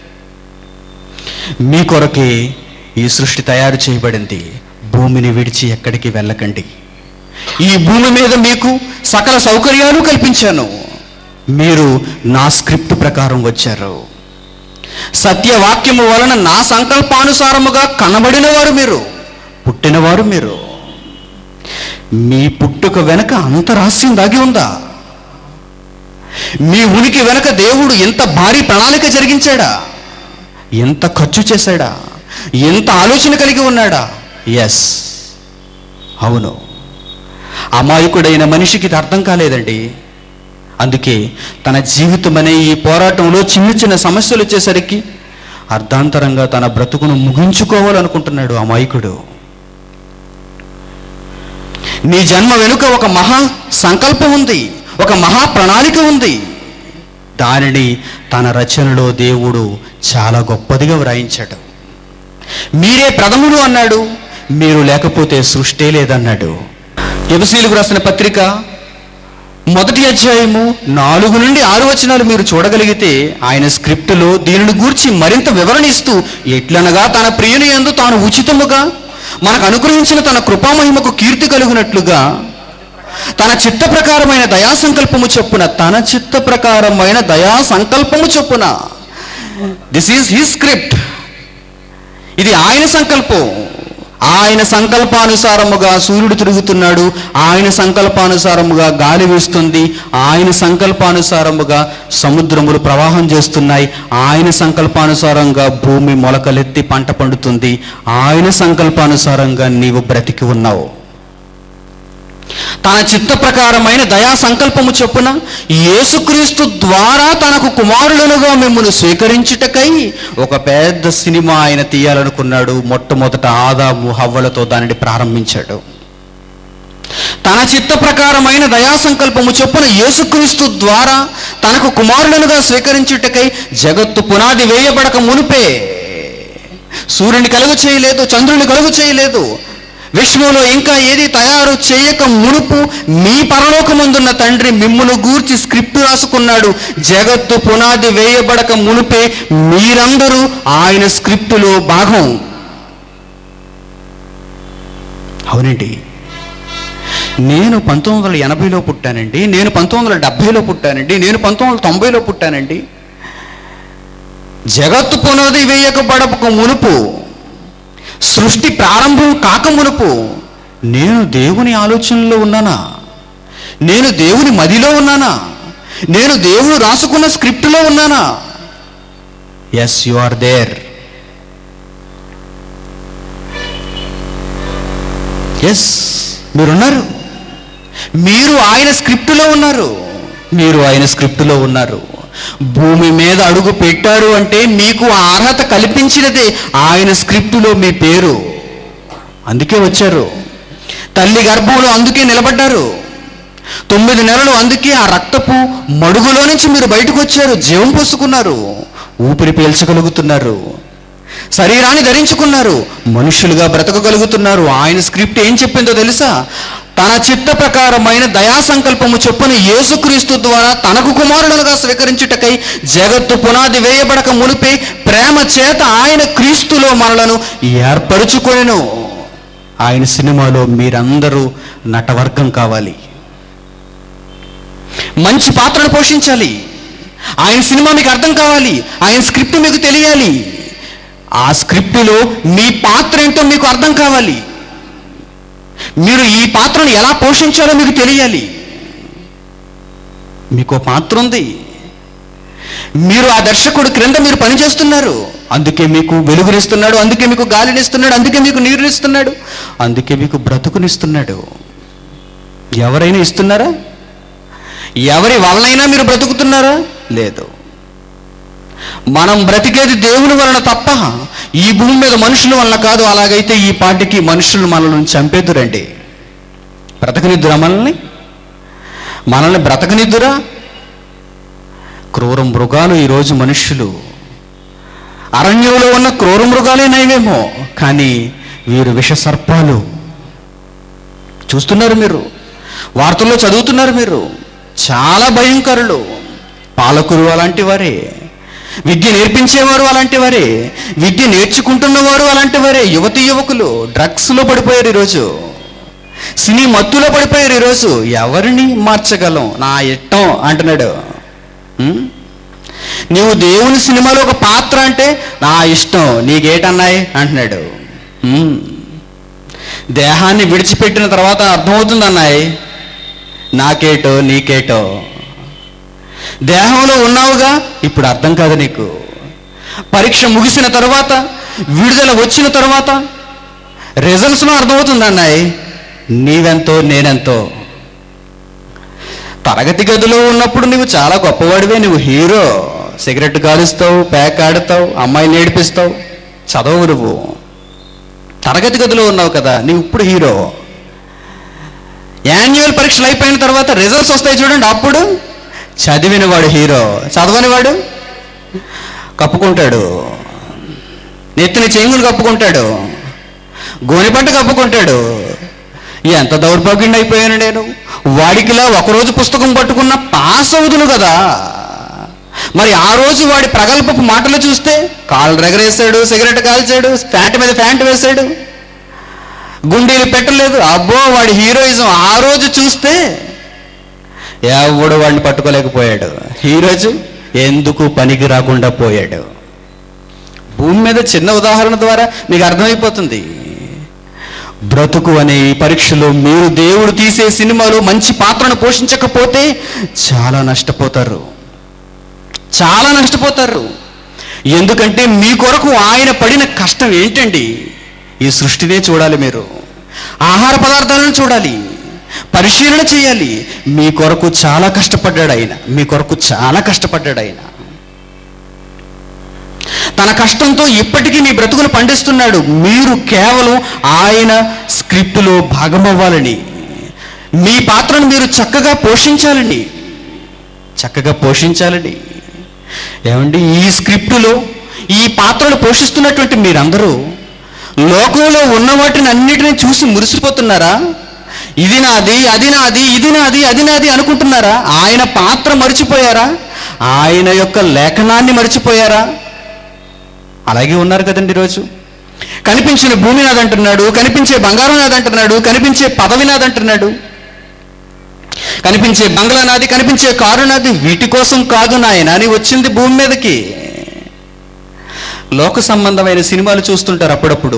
మీ కొరకే ఈ సృష్టి తయారు చేయబడింది భూమిని విడిచి ఎక్కడికి వెళ్ళకండి ఈ భూమి మీద మీకు సకల సౌకర్యాలు కల్పించాను మీరు నా స్క్రిప్ట్ ప్రకారం వచ్చారు సత్యవాక్యము వలన నా సంకల్పానుసారముగా కనబడిన వారు మీరు పుట్టినవారు మీరు మీ పుట్టుక వెనక అంత రహస్యం దాగి ఉందా మీ ఉనికి వెనక దేవుడు ఎంత భారీ ప్రణాళిక జరిగించాడా ఎంత ఖర్చు చేశాడా ఎంత ఆలోచన కలిగి ఉన్నాడా ఎస్ అవును అమాయకుడైన మనిషికి ఇది అర్థం కాలేదండి అందుకే తన జీవితం అనే ఈ పోరాటంలో చిన్న చిన్న సమస్యలు వచ్చేసరికి అర్ధాంతరంగా తన బ్రతుకును ముగించుకోవాలనుకుంటున్నాడు అమాయకుడు నీ జన్మ వెనుక ఒక మహా సంకల్పం ఉంది ఒక మహా ప్రణాళిక ఉంది దానిని తన రచనలో దేవుడు చాలా గొప్పదిగా వ్రాయించాడు మీరే ప్రథముడు అన్నాడు మీరు లేకపోతే సృష్టే లేదన్నాడు ఎబసీలకు రాసిన పత్రిక మొదటి అధ్యాయము నాలుగు నుండి ఆరు వచనాలు మీరు చూడగలిగితే ఆయన స్క్రిప్టులో దీనిని గూర్చి మరింత వివరణ ఇస్తూ ఎట్లనగా తన ప్రియుని యందు తాను ఉచితముగా మనకు అనుగ్రహించిన తన కృపామహిమకు కీర్తి కలుగునట్లుగా తన చిత్త ప్రకారమైన దయా సంకల్పము చొప్పున తన చిత్త ప్రకారమైన దయా సంకల్పము చొప్పున దిస్ ఈజ్ హిస్ స్క్రిప్ట్ ఇది ఆయన సంకల్పం ఆయన సంకల్పానుసారముగా సూర్యుడు తిరుగుతున్నాడు ఆయన సంకల్పానుసారముగా గాలి వీస్తుంది ఆయన సంకల్పానుసారముగా సముద్రములు ప్రవాహం చేస్తున్నాయి ఆయన సంకల్పానుసారంగా భూమి మొలకలెత్తి పంట పండుతుంది ఆయన సంకల్పానుసారంగా నీవు బ్రతికి ఉన్నావు తన చిత్త ప్రకారమైన దయా సంకల్పము చొప్పున యేసుక్రీస్తు ద్వారా తనకు కుమారులనుగా మిమ్మల్ని స్వీకరించుటకై ఒక పెద్ద సినిమా ఆయన తీయాలనుకున్నాడు మొట్టమొదట ఆదాము హవ్వలతో దానిని ప్రారంభించాడు తన చిత్త ప్రకారమైన దయా సంకల్పము చొప్పున యేసుక్రీస్తు ద్వారా తనకు కుమారులనుగా స్వీకరించుటకై జగత్తు పునాది వేయబడక మునిపే సూర్యుని కలుగు చేయలేదు చంద్రుని కలుగు చేయలేదు విశ్వంలో ఇంకా ఏది తయారు చేయక మునుపు మీ పరలోకమందున్న తండ్రి మిమ్మును గూర్చి స్క్రిప్ట్ రాసుకున్నాడు జగత్తు పునాది వేయబడక మునుపే మీరందరూ ఆయన స్క్రిప్టులో భాగం అవునండి నేను పంతొమ్మిది వందల ఎనభైలో పుట్టానండి నేను పంతొమ్మిది వందల డెబ్భైలో పుట్టానండి నేను పంతొమ్మిది వందల తొంభైలో పుట్టానండి జగత్తు పునాది వేయకబడక మునుపు సృష్టి ప్రారంభం కాక మునుపు నేను దేవుని ఆలోచనలో ఉన్నానా నేను దేవుని మదిలో ఉన్నానా నేను దేవుడు రాసుకున్న స్క్రిప్ట్లో ఉన్నానా yes you are there yes మీరున్నారు మీరు ఆయన స్క్రిప్టులో ఉన్నారు మీరు ఆయన స్క్రిప్టులో ఉన్నారు భూమి మీద అడుగు పెట్టారు అంటే మీకు ఆ అర్హత కల్పించినదే ఆయన స్క్రిప్టులో మీ పేరు అందుకే వచ్చారు తల్లి గర్భంలో అందుకే నిలబడ్డారు తొమ్మిది నెలలు అందుకే ఆ రక్తపు మడుగులో నుంచి మీరు బయటకు వచ్చారు జీవం పోసుకున్నారు ఊపిరి పీల్చగలుగుతున్నారు శరీరాన్ని ధరించుకున్నారు మనుషులుగా బ్రతకగలుగుతున్నారు ఆయన స్క్రిప్ట్ ఏం చెప్పిందో తెలుసా తన చిత్త ప్రకారమైన దయా సంకల్పము చొప్పున యేసుక్రీస్తు ద్వారా తనకు కుమారుడుగా స్వీకరించుటకై జగత్తు పునాది వేయబడక మునిపే ప్రేమ చేత ఆయన క్రీస్తులో మనలను ఏర్పరుచుకొనెను ఆయన సినిమాలో మీరందరూ నటవర్గం కావాలి మంచి పాత్రను పోషించాలి ఆయన సినిమా మీకు అర్థం కావాలి ఆయన స్క్రిప్ట్ మీకు తెలియాలి ఆ స్క్రిప్టులో మీ పాత్ర ఏంటో మీకు అర్థం కావాలి మీరు ఈ పాత్రను ఎలా పోషించాలో మీకు తెలియాలి మీకు ఓ పాత్ర ఉంది మీరు ఆ దర్శకుడు క్రింద మీరు పనిచేస్తున్నారు అందుకే మీకు వెలుగునిస్తున్నాడు అందుకే మీకు గాలినిస్తున్నాడు అందుకే మీకు నీరునిస్తున్నాడు అందుకే మీకు బ్రతుకునిస్తున్నాడు ఎవరైనా ఇస్తున్నారా ఎవరి వలనైనా మీరు బ్రతుకుతున్నారా లేదు మనం బ్రతికేది దేవుని వలన తప్ప ఈ భూమి మీద మనుషుల వలన కాదు అలాగైతే ఈ పాటికి మనుషులు మనల్ని చంపేదురండి బ్రతకనిద్దురా మనల్ని మనల్ని బ్రతకనిద్దురా క్రూర మృగాలు ఈరోజు మనుష్యులు అరణ్యంలో ఉన్న క్రూర మృగాలే నయమేమో కానీ వీరు విష సర్పాలు చూస్తున్నారు మీరు వార్తల్లో చదువుతున్నారు మీరు చాలా భయంకరులు పాలకులు అలాంటి వారే విద్య నేర్పించేవారు అలాంటి వారే విద్య నేర్చుకుంటున్నవారు అలాంటి వారే యువతి యువకులు డ్రగ్స్లో పడిపోయారు ఈరోజు సినీ మత్తులో పడిపోయారు ఈరోజు ఎవరిని మార్చగలం నా ఇష్టం అంటున్నాడు ఉం? నీవు దేవుని సినిమాలో ఒక పాత్ర అంటే నా ఇష్టం నీకేటన్నాయి అంటున్నాడు ఉం. దేహాన్ని విడిచిపెట్టిన తర్వాత అర్థమవుతుంది అన్నాయి నాకేటో నీకేటో దేహంలో ఉన్నావుగా ఇప్పుడు అర్థం కాదు నీకు పరీక్ష ముగిసిన తర్వాత విడుదల వచ్చిన తర్వాత రిజల్ట్స్లో అర్థమవుతుంది అన్నాయి నీవెంతో నేనెంతో తరగతి గదిలో ఉన్నప్పుడు నువ్వు చాలా గొప్పవాడివే నువ్వు హీరో సిగరెట్ కాలుస్తావు ప్యాక్ ఆడుతావు అమ్మాయిని ఏడిపిస్తావు చదవు నువ్వు తరగతి గదిలో ఉన్నావు కదా నీవు ఇప్పుడు హీరో యాన్యువల్ పరీక్షలు అయిపోయిన తర్వాత రిజల్ట్స్ వస్తాయి చూడండి అప్పుడు చదివినవాడు హీరో చదవనివాడు కప్పుకుంటాడు నెత్తిన చెంగులు కప్పుకుంటాడు గోనెపంట కప్పుకుంటాడు ఎంత దౌర్భాగ్యుడు అయిపోయాను నేను వాడికిలా ఒకరోజు పుస్తకం పట్టుకున్న పాస్ అవుదును కదా మరి ఆ రోజు వాడి ప్రగల్భపు మాటలు చూస్తే కాళ్ళు రెగరేసాడు సిగరెట్ కాల్చాడు ప్యాంట్ మీద ప్యాంట్ వేశాడు గుండీలు పెట్టలేదు అబ్బో వాడి హీరోయిజం ఆ రోజు చూస్తే ఎవడు వాడిని పట్టుకోలేకపోయాడు ఈ రోజు ఎందుకు పనికి రాకుండా పోయాడు భూమి మీద చిన్న ఉదాహరణ ద్వారా మీకు అర్థమైపోతుంది బ్రతుకు అనే ఈ పరీక్షలో మీరు దేవుడు తీసే సినిమాలో మంచి పాత్రను పోషించకపోతే చాలా నష్టపోతారు చాలా నష్టపోతారు ఎందుకంటే మీ కొరకు ఆయన పడిన కష్టం ఏంటండి ఈ సృష్టినే చూడాలి మీరు ఆహార పదార్థాలను చూడాలి పరిశీలన చేయాలి మీ కొరకు చాలా కష్టపడ్డాడు ఆయన మీ కొరకు చాలా కష్టపడ్డాడు ఆయన తన కష్టంతో ఇప్పటికీ మీ బ్రతుకును పండిస్తున్నాడు మీరు కేవలం ఆయన స్క్రిప్టులో భాగమవ్వాలని మీ పాత్రను మీరు చక్కగా పోషించాలని చక్కగా పోషించాలని ఏమండి ఈ స్క్రిప్టులో ఈ పాత్రను పోషిస్తున్నటువంటి మీరందరూ లోకంలో ఉన్న వాటిని అన్నిటిని చూసి మురిసిపోతున్నారా ఇది నాది అది నాది ఇది నాది అది నాది అనుకుంటున్నారా ఆయన పాత్ర మర్చిపోయారా ఆయన యొక్క లేఖనాన్ని మర్చిపోయారా అలాగే ఉన్నారు కదండి ఈరోజు కనిపించిన భూమి నాదంటున్నాడు కనిపించే బంగారం నాదంటున్నాడు కనిపించే పదవి నాదంటున్నాడు కనిపించే బంగ్లా నాది కనిపించే కారు నాది వీటి కోసం కాదు నాయన అని వచ్చింది భూమి మీదకి లోక సంబంధమైన సినిమాలు చూస్తుంటారు అప్పుడప్పుడు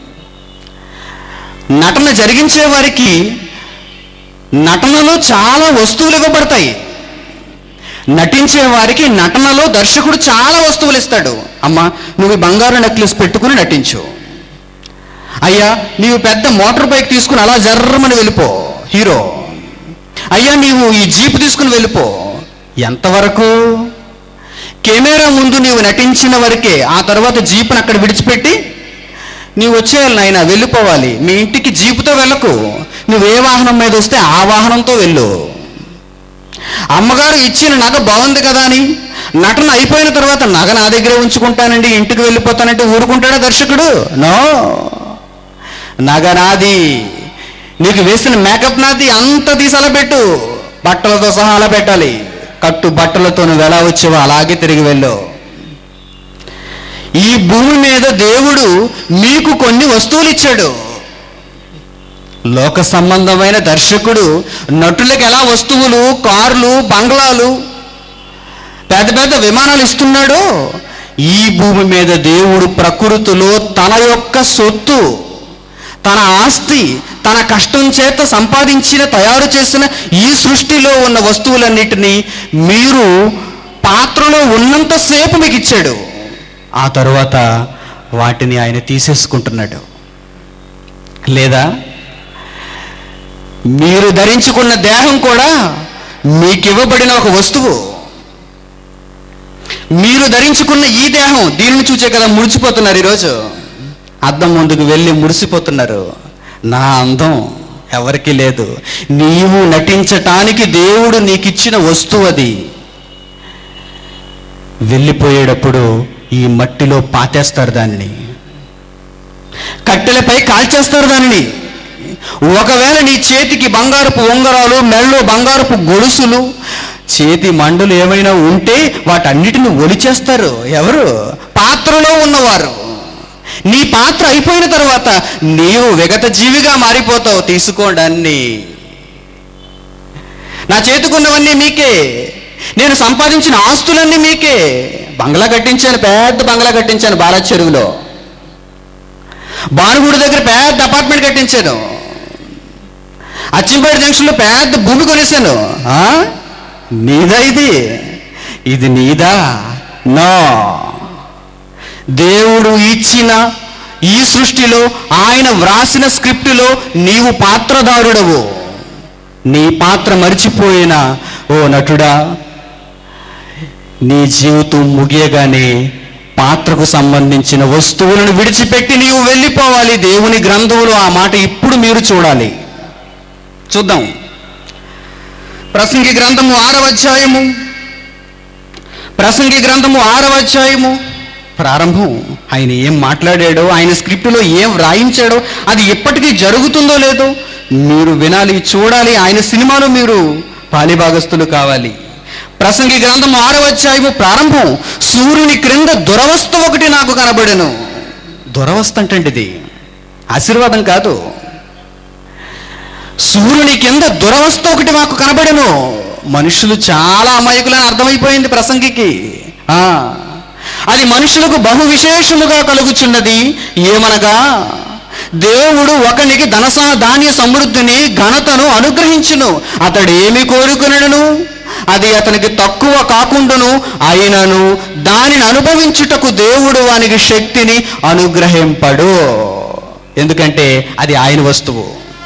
నటన జరిగించే వారికి నటనలో చాలా వస్తువులు ఇవ్వబడతాయి నటించే వారికి నటనలో దర్శకుడు చాలా వస్తువులు ఇస్తాడు అమ్మా నువ్వు ఈ బంగారు నెక్లెస్ పెట్టుకుని నటించు అయ్యా నీవు పెద్ద మోటార్ బైక్ తీసుకుని అలా జర్రమని వెళ్ళిపో హీరో అయ్యా నీవు ఈ జీప్ తీసుకుని వెళ్ళిపో ఎంతవరకు కెమెరా ముందు నీవు నటించిన వరకే ఆ తర్వాత జీపుని అక్కడ విడిచిపెట్టి నీవు వచ్చేయాలి నాయన వెళ్ళిపోవాలి మీ ఇంటికి జీపుతో వెళ్ళకు నువ్వు ఏ వాహనం మీద వస్తే ఆ వాహనంతో వెళ్ళు అమ్మగారు ఇచ్చిన నగ బాగుంది కదా అని నటన అయిపోయిన తర్వాత నగ నా దగ్గరే ఉంచుకుంటానండి ఇంటికి వెళ్ళిపోతానంటే ఊరుకుంటాడా దర్శకుడు నో నగ నాది నీకు వేసిన మేకప్ నాది అంత తీసి అలా పెట్టు బట్టలతో సహా అలా పెట్టాలి కట్టు బట్టలతో నువ్వు ఎలా వచ్చావో అలాగే తిరిగి వెళ్ళు ఈ భూమి మీద దేవుడు మీకు కొన్ని వస్తువులు ఇచ్చాడు లోక సంబంధమైన దర్శకుడు నటులకు ఎలా వస్తువులు కార్లు బంగ్లాలు పెద్ద పెద్ద విమానాలు ఇస్తున్నాడో ఈ భూమి మీద దేవుడు ప్రకృతిలో తన యొక్క సొత్తు తన ఆస్తి తన కష్టం చేత సంపాదించిన తయారు చేసిన ఈ సృష్టిలో ఉన్న వస్తువులన్నిటినీ మీరు పాత్రలో ఉన్నంతసేపు మీకు ఇచ్చాడు ఆ తరువాత వాటిని ఆయన తీసేసుకుంటున్నాడు లేదా మీరు ధరించుకున్న దేహం కూడా మీకు ఇవ్వబడిన ఒక వస్తువు మీరు ధరించుకున్న ఈ దేహం దీనిని చూచే కదా ముడిచిపోతున్నారు ఈరోజు అద్దం ముందుకు వెళ్ళి మురిసిపోతున్నారు నా అందం ఎవరికి లేదు నీవు నటించటానికి దేవుడు నీకిచ్చిన వస్తువు అది వెళ్ళిపోయేటప్పుడు ఈ మట్టిలో పాతేస్తారు దానిని కట్టెలపై కాల్చేస్తారు దానిని ఒకవేళ నీ చేతికి బంగారపు ఉంగరాలు మెళ్ళో బంగారపు గొలుసులు చేతి మండలు ఏమైనా ఉంటే వాటన్నిటిని ఒలిచేస్తారు ఎవరు పాత్రలో ఉన్నవారు నీ పాత్ర అయిపోయిన తర్వాత నీవు విగత జీవిగా మారిపోతావు తీసుకోండి అన్ని నా చేతికున్నవన్నీ మీకే నేను సంపాదించిన ఆస్తులన్నీ మీకే బంగ్లా కట్టించాను పెద్ద బంగ్లా కట్టించాను బాలా చెరువులో బానుగూడి దగ్గర పెద్ద అపార్ట్మెంట్ కట్టించాను అచ్చింపేట జంక్షన్లో పెద్ద భూమి కొనేశాను ఆ? నీదా ఇది ఇది నీదా నో దేవుడు ఇచ్చిన ఈ సృష్టిలో ఆయన వ్రాసిన స్క్రిప్టులో నీవు పాత్రదారుడవు నీ పాత్ర మరిచిపోయిన ఓ నటుడా నీ జీవితం ముగియగానే పాత్రకు సంబంధించిన వస్తువులను విడిచిపెట్టి నీవు వెళ్ళిపోవాలి దేవుని గ్రంథంలో ఆ మాట ఇప్పుడు మీరు చూడాలి చూద్దాం ప్రసంగి గ్రంథము ఆరవ అధ్యాయము ప్రసంగి గ్రంథము ఆరవ అధ్యాయము ప్రారంభం ఆయన ఏం మాట్లాడాడో ఆయన స్క్రిప్టులో ఏం రాయించాడో అది ఎప్పటికీ జరుగుతుందో లేదో మీరు వినాలి చూడాలి ఆయన సినిమాలో మీరు పాలిభాగస్తులు కావాలి ప్రసంగి గ్రంథము ఆరవ అధ్యాయము ప్రారంభం సూర్యుని క్రింద దురవస్థ ఒకటి నాకు కనబడెను దురవస్థ అంటే ఇది ఆశీర్వాదం కాదు సూర్యుని కింద దురవస్థ ఒకటి మాకు కనబడెను మనుషులు చాలా అమాయకులని అర్థమైపోయింది ప్రసంగికి ఆ, అది మనుషులకు బహు విశేషముగా కలుగుచున్నది ఏమనగా దేవుడు ఒకనికి ధనసా ధాన్య సమృద్ధిని ఘనతను అనుగ్రహించును అతడు ఏమి కోరుకునను అది అతనికి తక్కువ కాకుండాను అయినను దానిని అనుభవించుటకు దేవుడు వానికి శక్తిని అనుగ్రహింపడు ఎందుకంటే అది ఆయన వస్తువు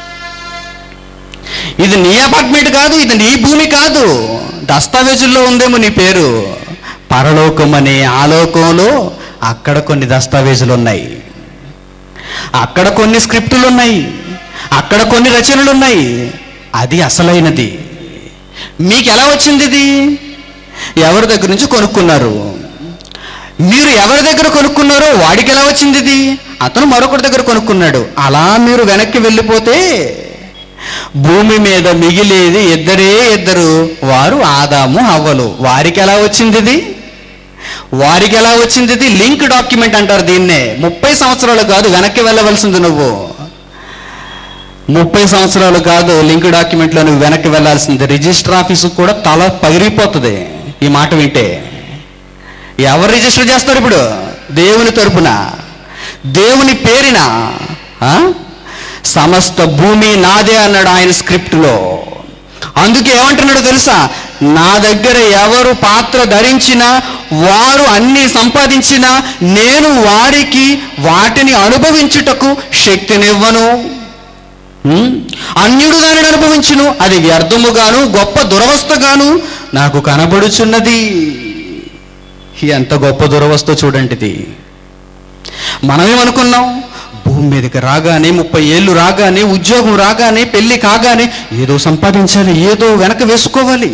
ఇది నీ అపార్ట్మెంట్ కాదు ఇది నీ భూమి కాదు దస్తావేజుల్లో ఉందేమో నీ పేరు పరలోకం అనే ఆలోకంలో అక్కడ కొన్ని దస్తావేజులు ఉన్నాయి అక్కడ కొన్ని స్క్రిప్టులు ఉన్నాయి అక్కడ కొన్ని రచనలు ఉన్నాయి అది అసలైనది మీకు ఎలా వచ్చింది ఇది ఎవరి దగ్గర నుంచి కొనుక్కున్నారు మీరు ఎవరి దగ్గర కొనుక్కున్నారో వాడికి ఎలా వచ్చింది ఇది అతను మరొకరి దగ్గర కొనుక్కున్నాడు అలా మీరు వెనక్కి వెళ్ళిపోతే భూమి మీద మిగిలేది ఇద్దరే ఇద్దరు వారు ఆదాము హవ్వలు వారికి ఎలా వచ్చింది ఇది వారికి ఎలా వచ్చింది ఇది లింక్ డాక్యుమెంట్ అంటారు దీన్నే ముప్పై సంవత్సరాలు కాదు వెనక్కి వెళ్ళవలసింది నువ్వు ముప్పై సంవత్సరాలు కాదు లింక్ డాక్యుమెంట్లో నువ్వు వెనక్కి వెళ్ళాల్సింది రిజిస్టర్ ఆఫీసు కూడా తల పగిలిపోతుంది ఈ మాట వింటే ఎవరు రిజిస్టర్ చేస్తారు ఇప్పుడు దేవుని తరపున దేవుని పేరిన ఆ? సమస్త భూమి నాదే అన్నాడు ఆయన స్క్రిప్ట్లో అందుకే ఏమంటున్నాడు తెలుసా నా దగ్గర ఎవరు పాత్ర ధరించినా వారు అన్ని సంపాదించినా నేను వారికి వాటిని అనుభవించుటకు శక్తినివ్వను ఉం? అన్యుడు దానిని అనుభవించును అది వ్యర్థముగాను గొప్ప దురవస్థగాను నాకు కనబడుచున్నది ఎంత గొప్ప దురవస్థ చూడండి ఇది మనమేమనుకున్నాం భూమి మీదకి రాగానే ముప్పై ఏళ్ళు రాగానే ఉద్యోగం రాగానే పెళ్లి కాగానే ఏదో సంపాదించాలి ఏదో వెనక వేసుకోవాలి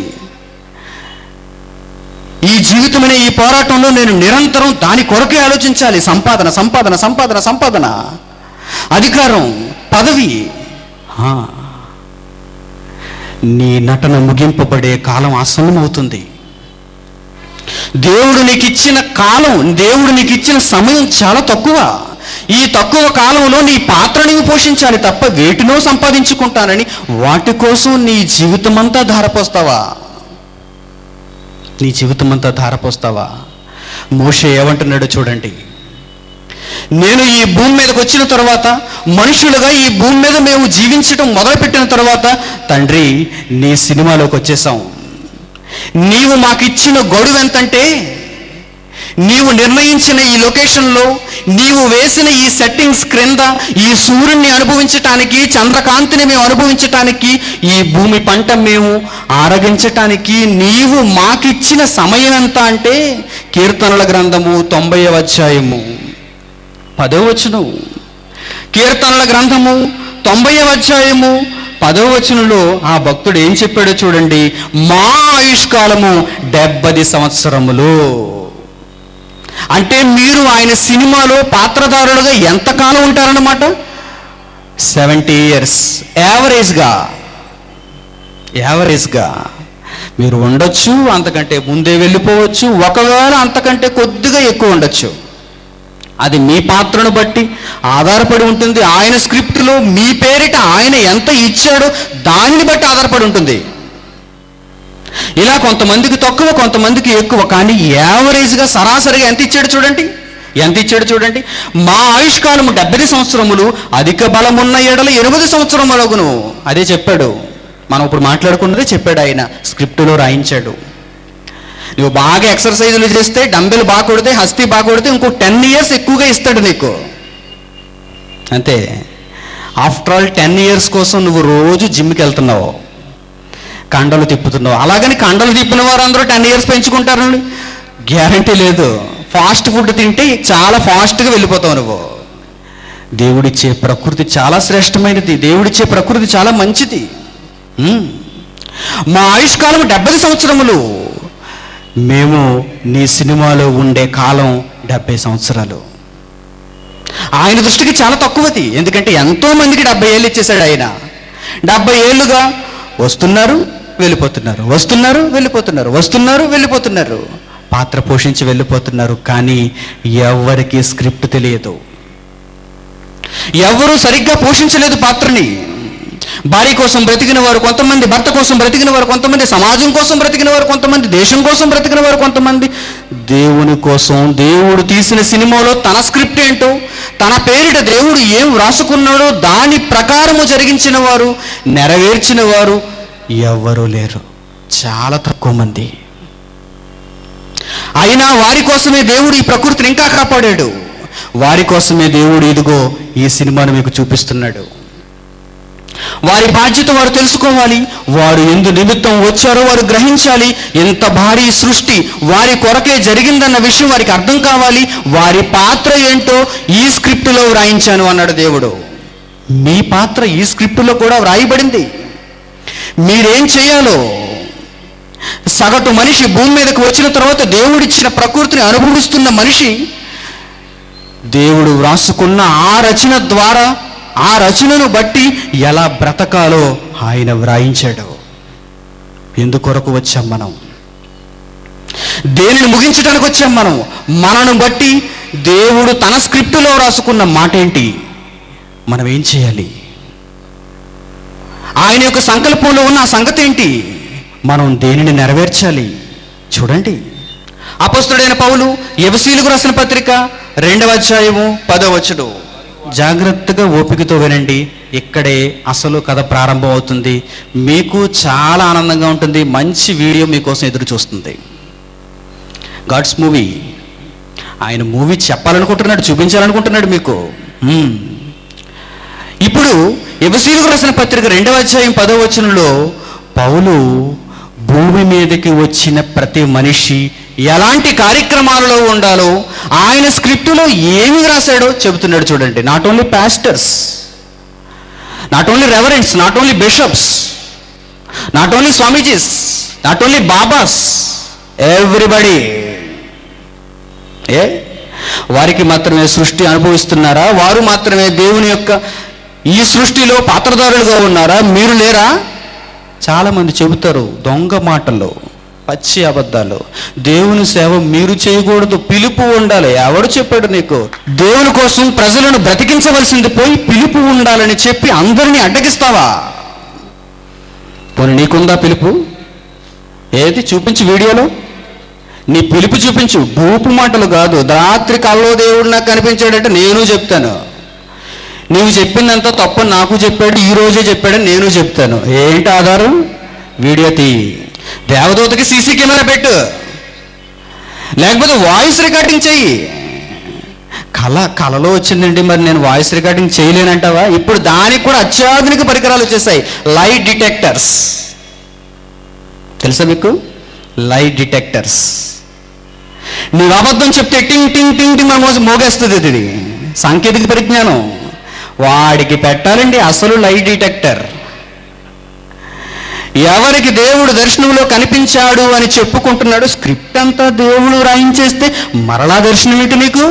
ఈ జీవితమనే ఈ పోరాటంలో నేను నిరంతరం దాని కొరకే ఆలోచించాలి సంపాదన సంపాదన సంపాదన సంపాదన అధికారం పదవి ఆ. నీ నటన ముగింపబడే కాలం ఆసన్నమవుతుంది దేవుడు నీకు ఇచ్చిన కాలం దేవుడు నీకు ఇచ్చిన సమయం చాలా తక్కువ ఈ తక్కువ కాలంలో నీ పాత్ర నీవు పోషించాలి తప్ప వేటినో సంపాదించుకుంటానని వాటి కోసం నీ జీవితం అంతా ధారపోస్తావా నీ జీవితం అంతా ధారపోస్తావా మోషే ఏమంటున్నాడో చూడండి నేను ఈ భూమి మీదకి వచ్చిన తర్వాత మనుషులుగా ఈ భూమి మీద మేము జీవించడం మొదలుపెట్టిన తర్వాత తండ్రి నీ సినిమాలోకి వచ్చేసాం నీవు మాకు ఇచ్చిన గడువు ఎంతంటే నీవు నిర్ణయించిన ఈ లొకేషన్లో నీవు వేసిన ఈ సెట్టింగ్స్ క్రింద ఈ సూర్యుని అనుభవించటానికి చంద్రకాంతిని మేము అనుభవించటానికి ఈ భూమి పంట మేము ఆరగించటానికి నీవు మాకిచ్చిన సమయం ఎంత అంటే కీర్తనల గ్రంథము తొంభై అధ్యాయము పదో వచనం కీర్తనల గ్రంథము తొంభై అధ్యాయము పదో వచనంలో ఆ భక్తుడు ఏం చెప్పాడో చూడండి మా ఆయుష్కాలము డెబ్బది సంవత్సరములు అంటే మీరు ఆయన సినిమాలో పాత్రధారులుగా ఎంతకాలం ఉంటారన్నమాట సెవెంటీ ఇయర్స్ యావరేజ్గా యావరేజ్గా మీరు ఉండొచ్చు అంతకంటే ముందే వెళ్ళిపోవచ్చు ఒకవేళ అంతకంటే కొద్దిగా ఎక్కువ ఉండొచ్చు అది మీ పాత్రను బట్టి ఆధారపడి ఉంటుంది ఆయన స్క్రిప్ట్లో మీ పేరిట ఆయన ఎంత ఇచ్చాడో దానిని బట్టి ఆధారపడి ఉంటుంది ఇలా కొంతమందికి తక్కువ కొంతమందికి ఎక్కువ కానీ యావరేజ్గా సరాసరిగా ఎంత ఇచ్చాడు చూడండి ఎంత ఇచ్చాడు చూడండి మా ఆయుష్కాలం డెబ్బై సంవత్సరములు అధిక బలమున్న ఎడల ఎనిమిది సంవత్సరములగును అదే చెప్పాడు మనం ఇప్పుడు మాట్లాడుకున్నదే చెప్పాడు ఆయన స్క్రిప్టులో రాయించాడు నువ్వు బాగా ఎక్సర్సైజులు చేస్తే డంబెల్ బాగా కొడితే హస్తి బాగా కొడితే ఇంకో టెన్ ఇయర్స్ ఎక్కువగా ఇస్తాడు నీకు అంతే ఆఫ్టర్ ఆల్ టెన్ ఇయర్స్ కోసం నువ్వు రోజు జిమ్కి వెళ్తున్నావు కండలు తిప్పుతున్నావు అలాగని కండలు తిప్పిన వారు అందరూ టెన్ ఇయర్స్ పెంచుకుంటారండి గ్యారంటీ లేదు ఫాస్ట్ ఫుడ్ తింటే చాలా ఫాస్ట్గా వెళ్ళిపోతావు నువ్వు దేవుడిచ్చే ప్రకృతి చాలా శ్రేష్టమైనది దేవుడిచ్చే ప్రకృతి చాలా మంచిది ఉమ్. మా ఆయుష్కాలం డెబ్బై సంవత్సరములు మేము నీ సినిమాలో ఉండే కాలం డెబ్బై సంవత్సరాలు ఆయన దృష్టికి చాలా తక్కువది ఎందుకంటే ఎంతో మందికి డెబ్బై ఏళ్ళు ఇచ్చేశాడు ఆయన డెబ్బై ఏళ్ళుగా వస్తున్నారు వెళ్ళిపోతున్నారు వస్తున్నారు వెళ్ళిపోతున్నారు వస్తున్నారు వెళ్ళిపోతున్నారు పాత్ర పోషించి వెళ్ళిపోతున్నారు కానీ ఎవరికి స్క్రిప్ట్ తెలియదు ఎవరు సరిగ్గా పోషించలేదు పాత్రని భార్య కోసం బ్రతికిన వారు కొంతమంది భర్త కోసం బ్రతికిన వారు కొంతమంది సమాజం కోసం బ్రతికిన వారు కొంతమంది దేశం కోసం బ్రతికిన వారు కొంతమంది దేవుని కోసం దేవుడు తీసిన సినిమాలో తన స్క్రిప్ట్ ఏంటో తన పేరిట దేవుడు ఏం వ్రాసుకున్నాడో దాని ప్రకారము జరిగించిన వారు నెరవేర్చిన వారు ఎవ్వరూ లేరు చాలా తక్కువ మంది అయినా వారి కోసమే దేవుడు ఈ ప్రకృతిని ఇంకా కాపాడాడు వారి కోసమే దేవుడు ఇదిగో ఈ సినిమాను మీకు చూపిస్తున్నాడు వారి బాధ్యత వారు తెలుసుకోవాలి వారు ఎందు నిమిత్తం వచ్చారో వారు గ్రహించాలి ఎంత భారీ సృష్టి వారి కొరకే జరిగిందన్న విషయం వారికి అర్థం కావాలి వారి పాత్ర ఏంటో ఈ స్క్రిప్టులో వ్రాయించాను అన్నాడు దేవుడు మీ పాత్ర ఈ స్క్రిప్టులో కూడా వ్రాయబడింది మీరేం చేయాలో సగటు మనిషి భూమి మీదకి వచ్చిన తర్వాత దేవుడిచ్చిన ప్రకృతిని అనుభవిస్తున్న మనిషి దేవుడు వ్రాసుకున్న ఆ రచన ద్వారా ఆ రచనను బట్టి ఎలా బ్రతకాలో ఆయన వ్రాయించాడు ఎందుకొరకు వచ్చాం మనం దేనిని ముగించడానికి వచ్చాం మనం మనను బట్టి దేవుడు తన స్క్రిప్టులో రాసుకున్న మాట ఏంటి మనం ఏం చేయాలి ఆయన యొక్క సంకల్పంలో ఉన్న ఆ సంగతి ఏంటి మనం దేనిని నెరవేర్చాలి చూడండి అపస్తుడైన పౌలు ఎబసీలకు రాసిన పత్రిక రెండవ అధ్యాయము పదవచ్చుడు జాగ్రత్తగా ఓపికతో వినండి ఇక్కడే అసలు కథ ప్రారంభం అవుతుంది మీకు చాలా ఆనందంగా ఉంటుంది మంచి వీడియో మీకోసం ఎదురు చూస్తుంది గాడ్స్ మూవీ ఆయన మూవీ చెప్పాలనుకుంటున్నాడు చూపించాలనుకుంటున్నాడు మీకు మ్మ్. ఇప్పుడు ఎబసీలకు రాసిన పత్రిక రెండవ అధ్యాయం పదవ వచనంలో పౌలు భూమి మీదకి వచ్చిన ప్రతి మనిషి ఎలాంటి కార్యక్రమాలలో ఉండాలో ఆయన స్క్రిప్టులో ఏమి రాశాడో చెబుతున్నాడు చూడండి not only pastors not only reverends not only bishops not only swamijis not only babas everybody ఏ వారికి మాత్రమే సృష్టి అనుభవిస్తున్నారా వారు మాత్రమే దేవుని యొక్క ఈ సృష్టిలో పాత్రదారులుగా ఉన్నారా మీరు లేరా చాలా మంది చెబుతారు దొంగ మాటలు పచ్చి అబద్ధాలు దేవుని సేవ మీరు చేయకూడదు పిలుపు ఉండాలి ఎవడు చెప్పాడు నీకు దేవుని కోసం ప్రజలను బ్రతికించవలసింది పోయి పిలుపు ఉండాలని చెప్పి అందరినీ అడ్డగిస్తావా పోనీ నీకుందా పిలుపు ఏది చూపించి వీడియోలో నీ పిలుపు చూపించు డూపు మాటలు కాదు రాత్రి కల్లో దేవుడు నాకు కనిపించాడంటే నేను చెప్తాను నీవు చెప్పిందంతా తప్పని నాకు చెప్పాడు ఈ రోజే చెప్పాడని నేను చెప్తాను ఏంటి ఆధారం వీడియో తీ దేవదూతకి సీసీ కెమెరా పెట్టు లేకపోతే వాయిస్ రికార్డింగ్ చెయ్యి కళ కళలో వచ్చిందండి మరి నేను వాయిస్ రికార్డింగ్ చేయలేనంటావా ఇప్పుడు దానికి కూడా అత్యాధునిక పరికరాలు వచ్చేసాయి లైట్ డిటెక్టర్స్ తెలుసా మీకు లైట్ డిటెక్టర్స్ నీవు అబద్ధం చెప్తే టింగ్ టింగ్ టింగ్ టింగ్ మన మోస మోగేస్తుంది ఇది సాంకేతిక పరిజ్ఞానం వాడికి పెట్టాలండి అసలు లైట్ డిటెక్టర్ ఎవరికి దేవుడు దర్శనంలో కనిపించాడు అని చెప్పుకుంటున్నాడు స్క్రిప్ట్ అంతా దేవుడు రాయించేస్తే మరలా దర్శనం ఏంటి నీకు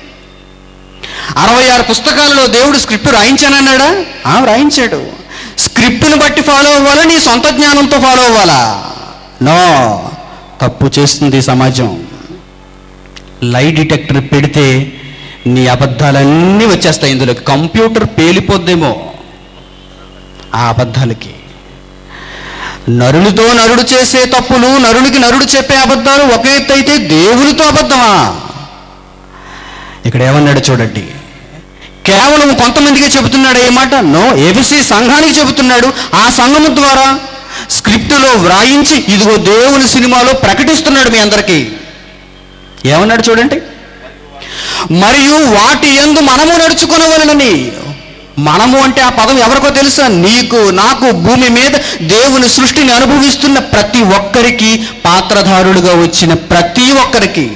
అరవై ఆరు పుస్తకాలలో దేవుడు స్క్రిప్ట్ రాయించానన్నాడా ఆ రాయించాడు స్క్రిప్ట్ను బట్టి ఫాలో అవ్వాలా నీ సొంత జ్ఞానంతో ఫాలో అవ్వాలా నో తప్పు చేస్తుంది ఈ సమాజం లై డిటెక్టర్ పెడితే నీ అబద్ధాలన్నీ వచ్చేస్తాయి ఇందులో కంప్యూటర్ పేలిపోద్దేమో ఆ అబద్ధాలకి నరునితో నరుడు చేసే తప్పులు నరునికి నరుడు చెప్పే అబద్ధాలు ఒక ఎత్తు అయితే దేవునితో అబద్ధమా ఇక్కడ ఏమన్నాడు చూడండి కేవలం కొంతమందికే చెబుతున్నాడు ఏ మాట నో ఏబిసి సంఘానికి చెబుతున్నాడు ఆ సంఘము ద్వారా స్క్రిప్టులో వ్రాయించి ఇదిగో దేవుని సినిమాలో ప్రకటిస్తున్నాడు మీ అందరికీ ఏమన్నాడు చూడండి మరియు వాటి యందు మనము నడుచుకునవలనని మనము అంటే ఆ పదం ఎవరికో తెలుసా నీకు నాకు భూమి మీద దేవుని సృష్టిని అనుభవిస్తున్న ప్రతి ఒక్కరికి పాత్రధారుడుగా వచ్చిన ప్రతి ఒక్కరికి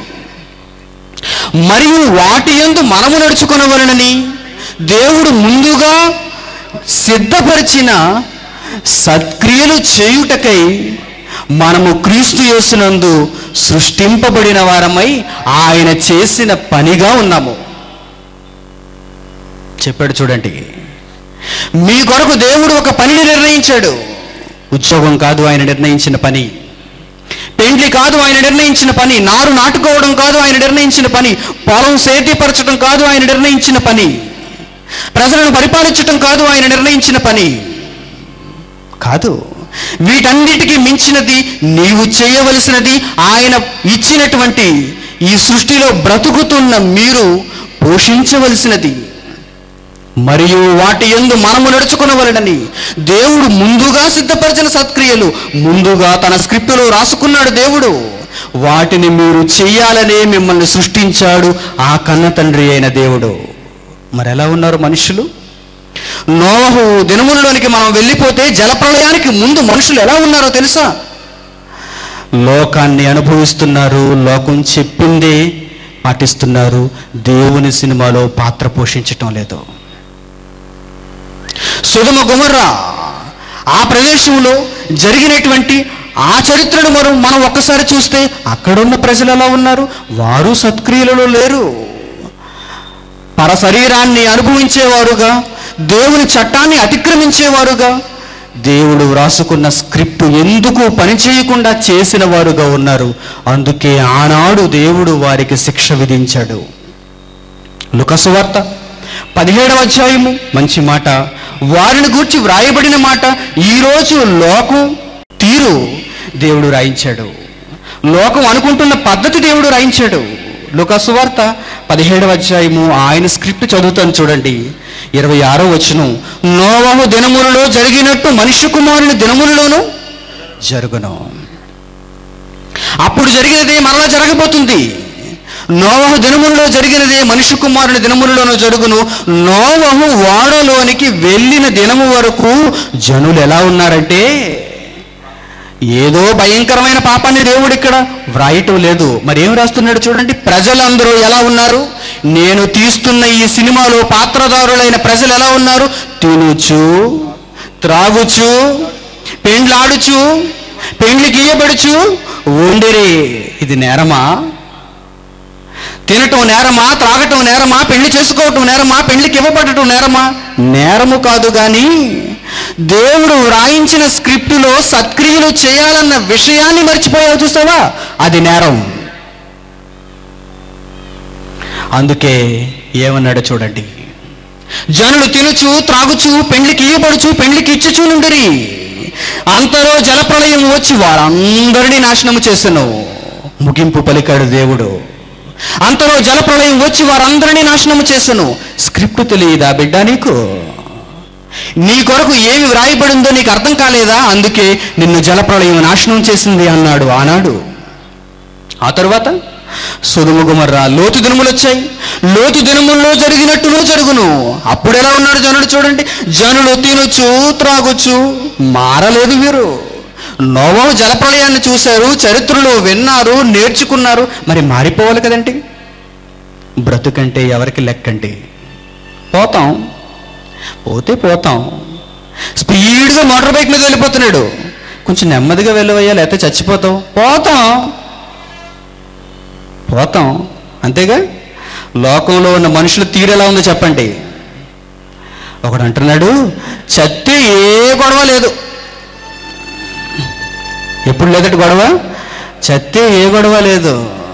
మరియు వాటి యందు మనము నడుచుకునవలనని దేవుడు ముందుగా సిద్ధపరిచిన సత్క్రియలు చేయుటకై మనము క్రీస్తు యేసునందు సృష్టింపబడిన వారమై ఆయన చేసిన పనిగా ఉన్నాము చెప్పాడు చూడండి మీ కొరకు దేవుడు ఒక పనిని నిర్ణయించాడు ఉద్యోగం కాదు ఆయన నిర్ణయించిన పని పెండ్లి కాదు ఆయన నిర్ణయించిన పని నారు నాటుకోవడం కాదు ఆయన నిర్ణయించిన పని పొలం సేద్యపరచడం కాదు ఆయన నిర్ణయించిన పని ప్రజలను పరిపాలించటం కాదు ఆయన నిర్ణయించిన పని కాదు వీటన్నిటికీ మించినది నీవు చేయవలసినది ఆయన ఇచ్చినటువంటి ఈ సృష్టిలో బ్రతుకుతున్న మీరు పోషించవలసినది మరియు వాటి ఎందు మనము నడుచుకునవలనని దేవుడు ముందుగా సిద్ధపరిచిన సత్క్రియలు ముందుగా తన స్క్రిప్టులో రాసుకున్నాడు దేవుడు వాటిని మీరు చెయ్యాలనే మిమ్మల్ని సృష్టించాడు ఆ కన్న తండ్రి అయిన దేవుడు మరి ఎలా ఉన్నారు మనుషులు నోహు దినములలోనికి మనం వెళ్ళిపోతే జలప్రళయానికి ముందు మనుషులు ఎలా ఉన్నారో తెలుసా లోకాన్ని అనుభవిస్తున్నారు లోకం చెప్పిందే పాటిస్తున్నారు దేవుని సినిమాలో పాత్ర పోషించటం లేదు సుధమ గుమర్రా ఆ ప్రదేశంలో జరిగినటువంటి ఆ చరిత్రను మనం మనం ఒక్కసారి చూస్తే అక్కడున్న ప్రజలు ఎలా ఉన్నారు వారు సత్క్రియలలో లేరు పర శరీరాన్ని అనుభవించేవారుగా దేవుని చట్టాన్ని అతిక్రమించేవారుగా దేవుడు వ్రాసుకున్న స్క్రిప్ట్ ఎందుకు పనిచేయకుండా చేసిన వారుగా ఉన్నారు అందుకే ఆనాడు దేవుడు వారికి శిక్ష విధించాడు లుకసువార్త పదిహేడవ అధ్యాయము మంచి మాట వారిని గూర్చి వ్రాయబడిన మాట ఈరోజు లోకం తీరు దేవుడు రాయించాడు లోకం అనుకుంటున్న పద్ధతి దేవుడు రాయించాడు లుకసువార్త పదిహేడవ అధ్యాయము ఆయన స్క్రిప్ట్ చదువుతాను చూడండి ఇరవై ఆరో వచ్చును నోవహు దినములలో జరిగినట్టు మనుష్య కుమారుని దినములలోనూ జరుగును అప్పుడు జరిగినదే మరలా జరగబోతుంది నోవహు దినములలో జరిగినదే మనుష్య కుమారుని దినములలోనూ జరుగును నోవహు వాడలోనికి వెళ్ళిన దినము వరకు జనులు ఎలా ఉన్నారంటే ఏదో భయంకరమైన పాపాన్ని దేవుడు ఇక్కడ వ్రాయటం లేదు మరి ఏం రాస్తున్నాడు చూడండి ప్రజలందరూ ఎలా ఉన్నారు నేను తీస్తున్న ఈ సినిమాలో పాత్రదారులైన ప్రజలు ఎలా ఉన్నారు తినుచు త్రాగుచు పెండ్లాడుచు పెండ్లి గీయబడుచు ఉండిరి ఇది నేరమా తినటం నేరమా త్రాగటం నేరమా పెళ్లి చేసుకోవటం నేరమా పెళ్లికి ఇవ్వబడటం నేరమా నేరము కాదు కానీ దేవుడు వ్రాయించిన స్క్రిప్టులో సత్క్రియలు చేయాలన్న విషయాన్ని మర్చిపోయావు చూసావా అది నేరం అందుకే ఏమన్నాడు చూడండి జనులు తినుచు త్రాగుచు పెండ్లికి ఇయ్యబడుచు పెండ్లికి ఇచ్చుచు నుండిరి అంతలో జలప్రలయం వచ్చి వారందరినీ నాశనము చేసెను ముగింపు పలికాడు దేవుడు అంతలో జలప్రలయం వచ్చి వారందరినీ నాశనము చేసను స్క్రిప్ట్ తెలియదా బిడ్డ నీకు నీ కొరకు ఏమి వ్రాయబడిందో నీకు అర్థం కాలేదా అందుకే నిన్ను జలప్రలయం నాశనం చేసింది అన్నాడు ఆనాడు ఆ తరువాత సుదుము గుమర్రా లోతు దినములు వచ్చాయి లోతు దినముల్లో జరిగినట్టును జరుగును అప్పుడు ఎలా ఉన్నాడు జనుడు చూడండి జనులు తినొచ్చు త్రాగొచ్చు మారలేదు వీరు నోవో జలప్రలయాన్ని చూశారు చరిత్రలో విన్నారు నేర్చుకున్నారు మరి మారిపోవాలి కదండి బ్రతుకంటే ఎవరికి లెక్కండి పోతాం పోతే పోతాం స్పీడ్గా మోటార్ బైక్ మీద వెళ్ళిపోతున్నాడు కొంచెం నెమ్మదిగా వెళ్ళవయ్యా లేకపోతే చచ్చిపోతాం పోతాం పోతాం అంతేగా లోకంలో ఉన్న మనుషుల తీరు ఎలా ఉందో చెప్పండి ఒకడు అంటున్నాడు చత్తే ఏ గొడవ లేదు ఎప్పుడు లేదట గొడవ చత్తే ఏ గొడవ లేదు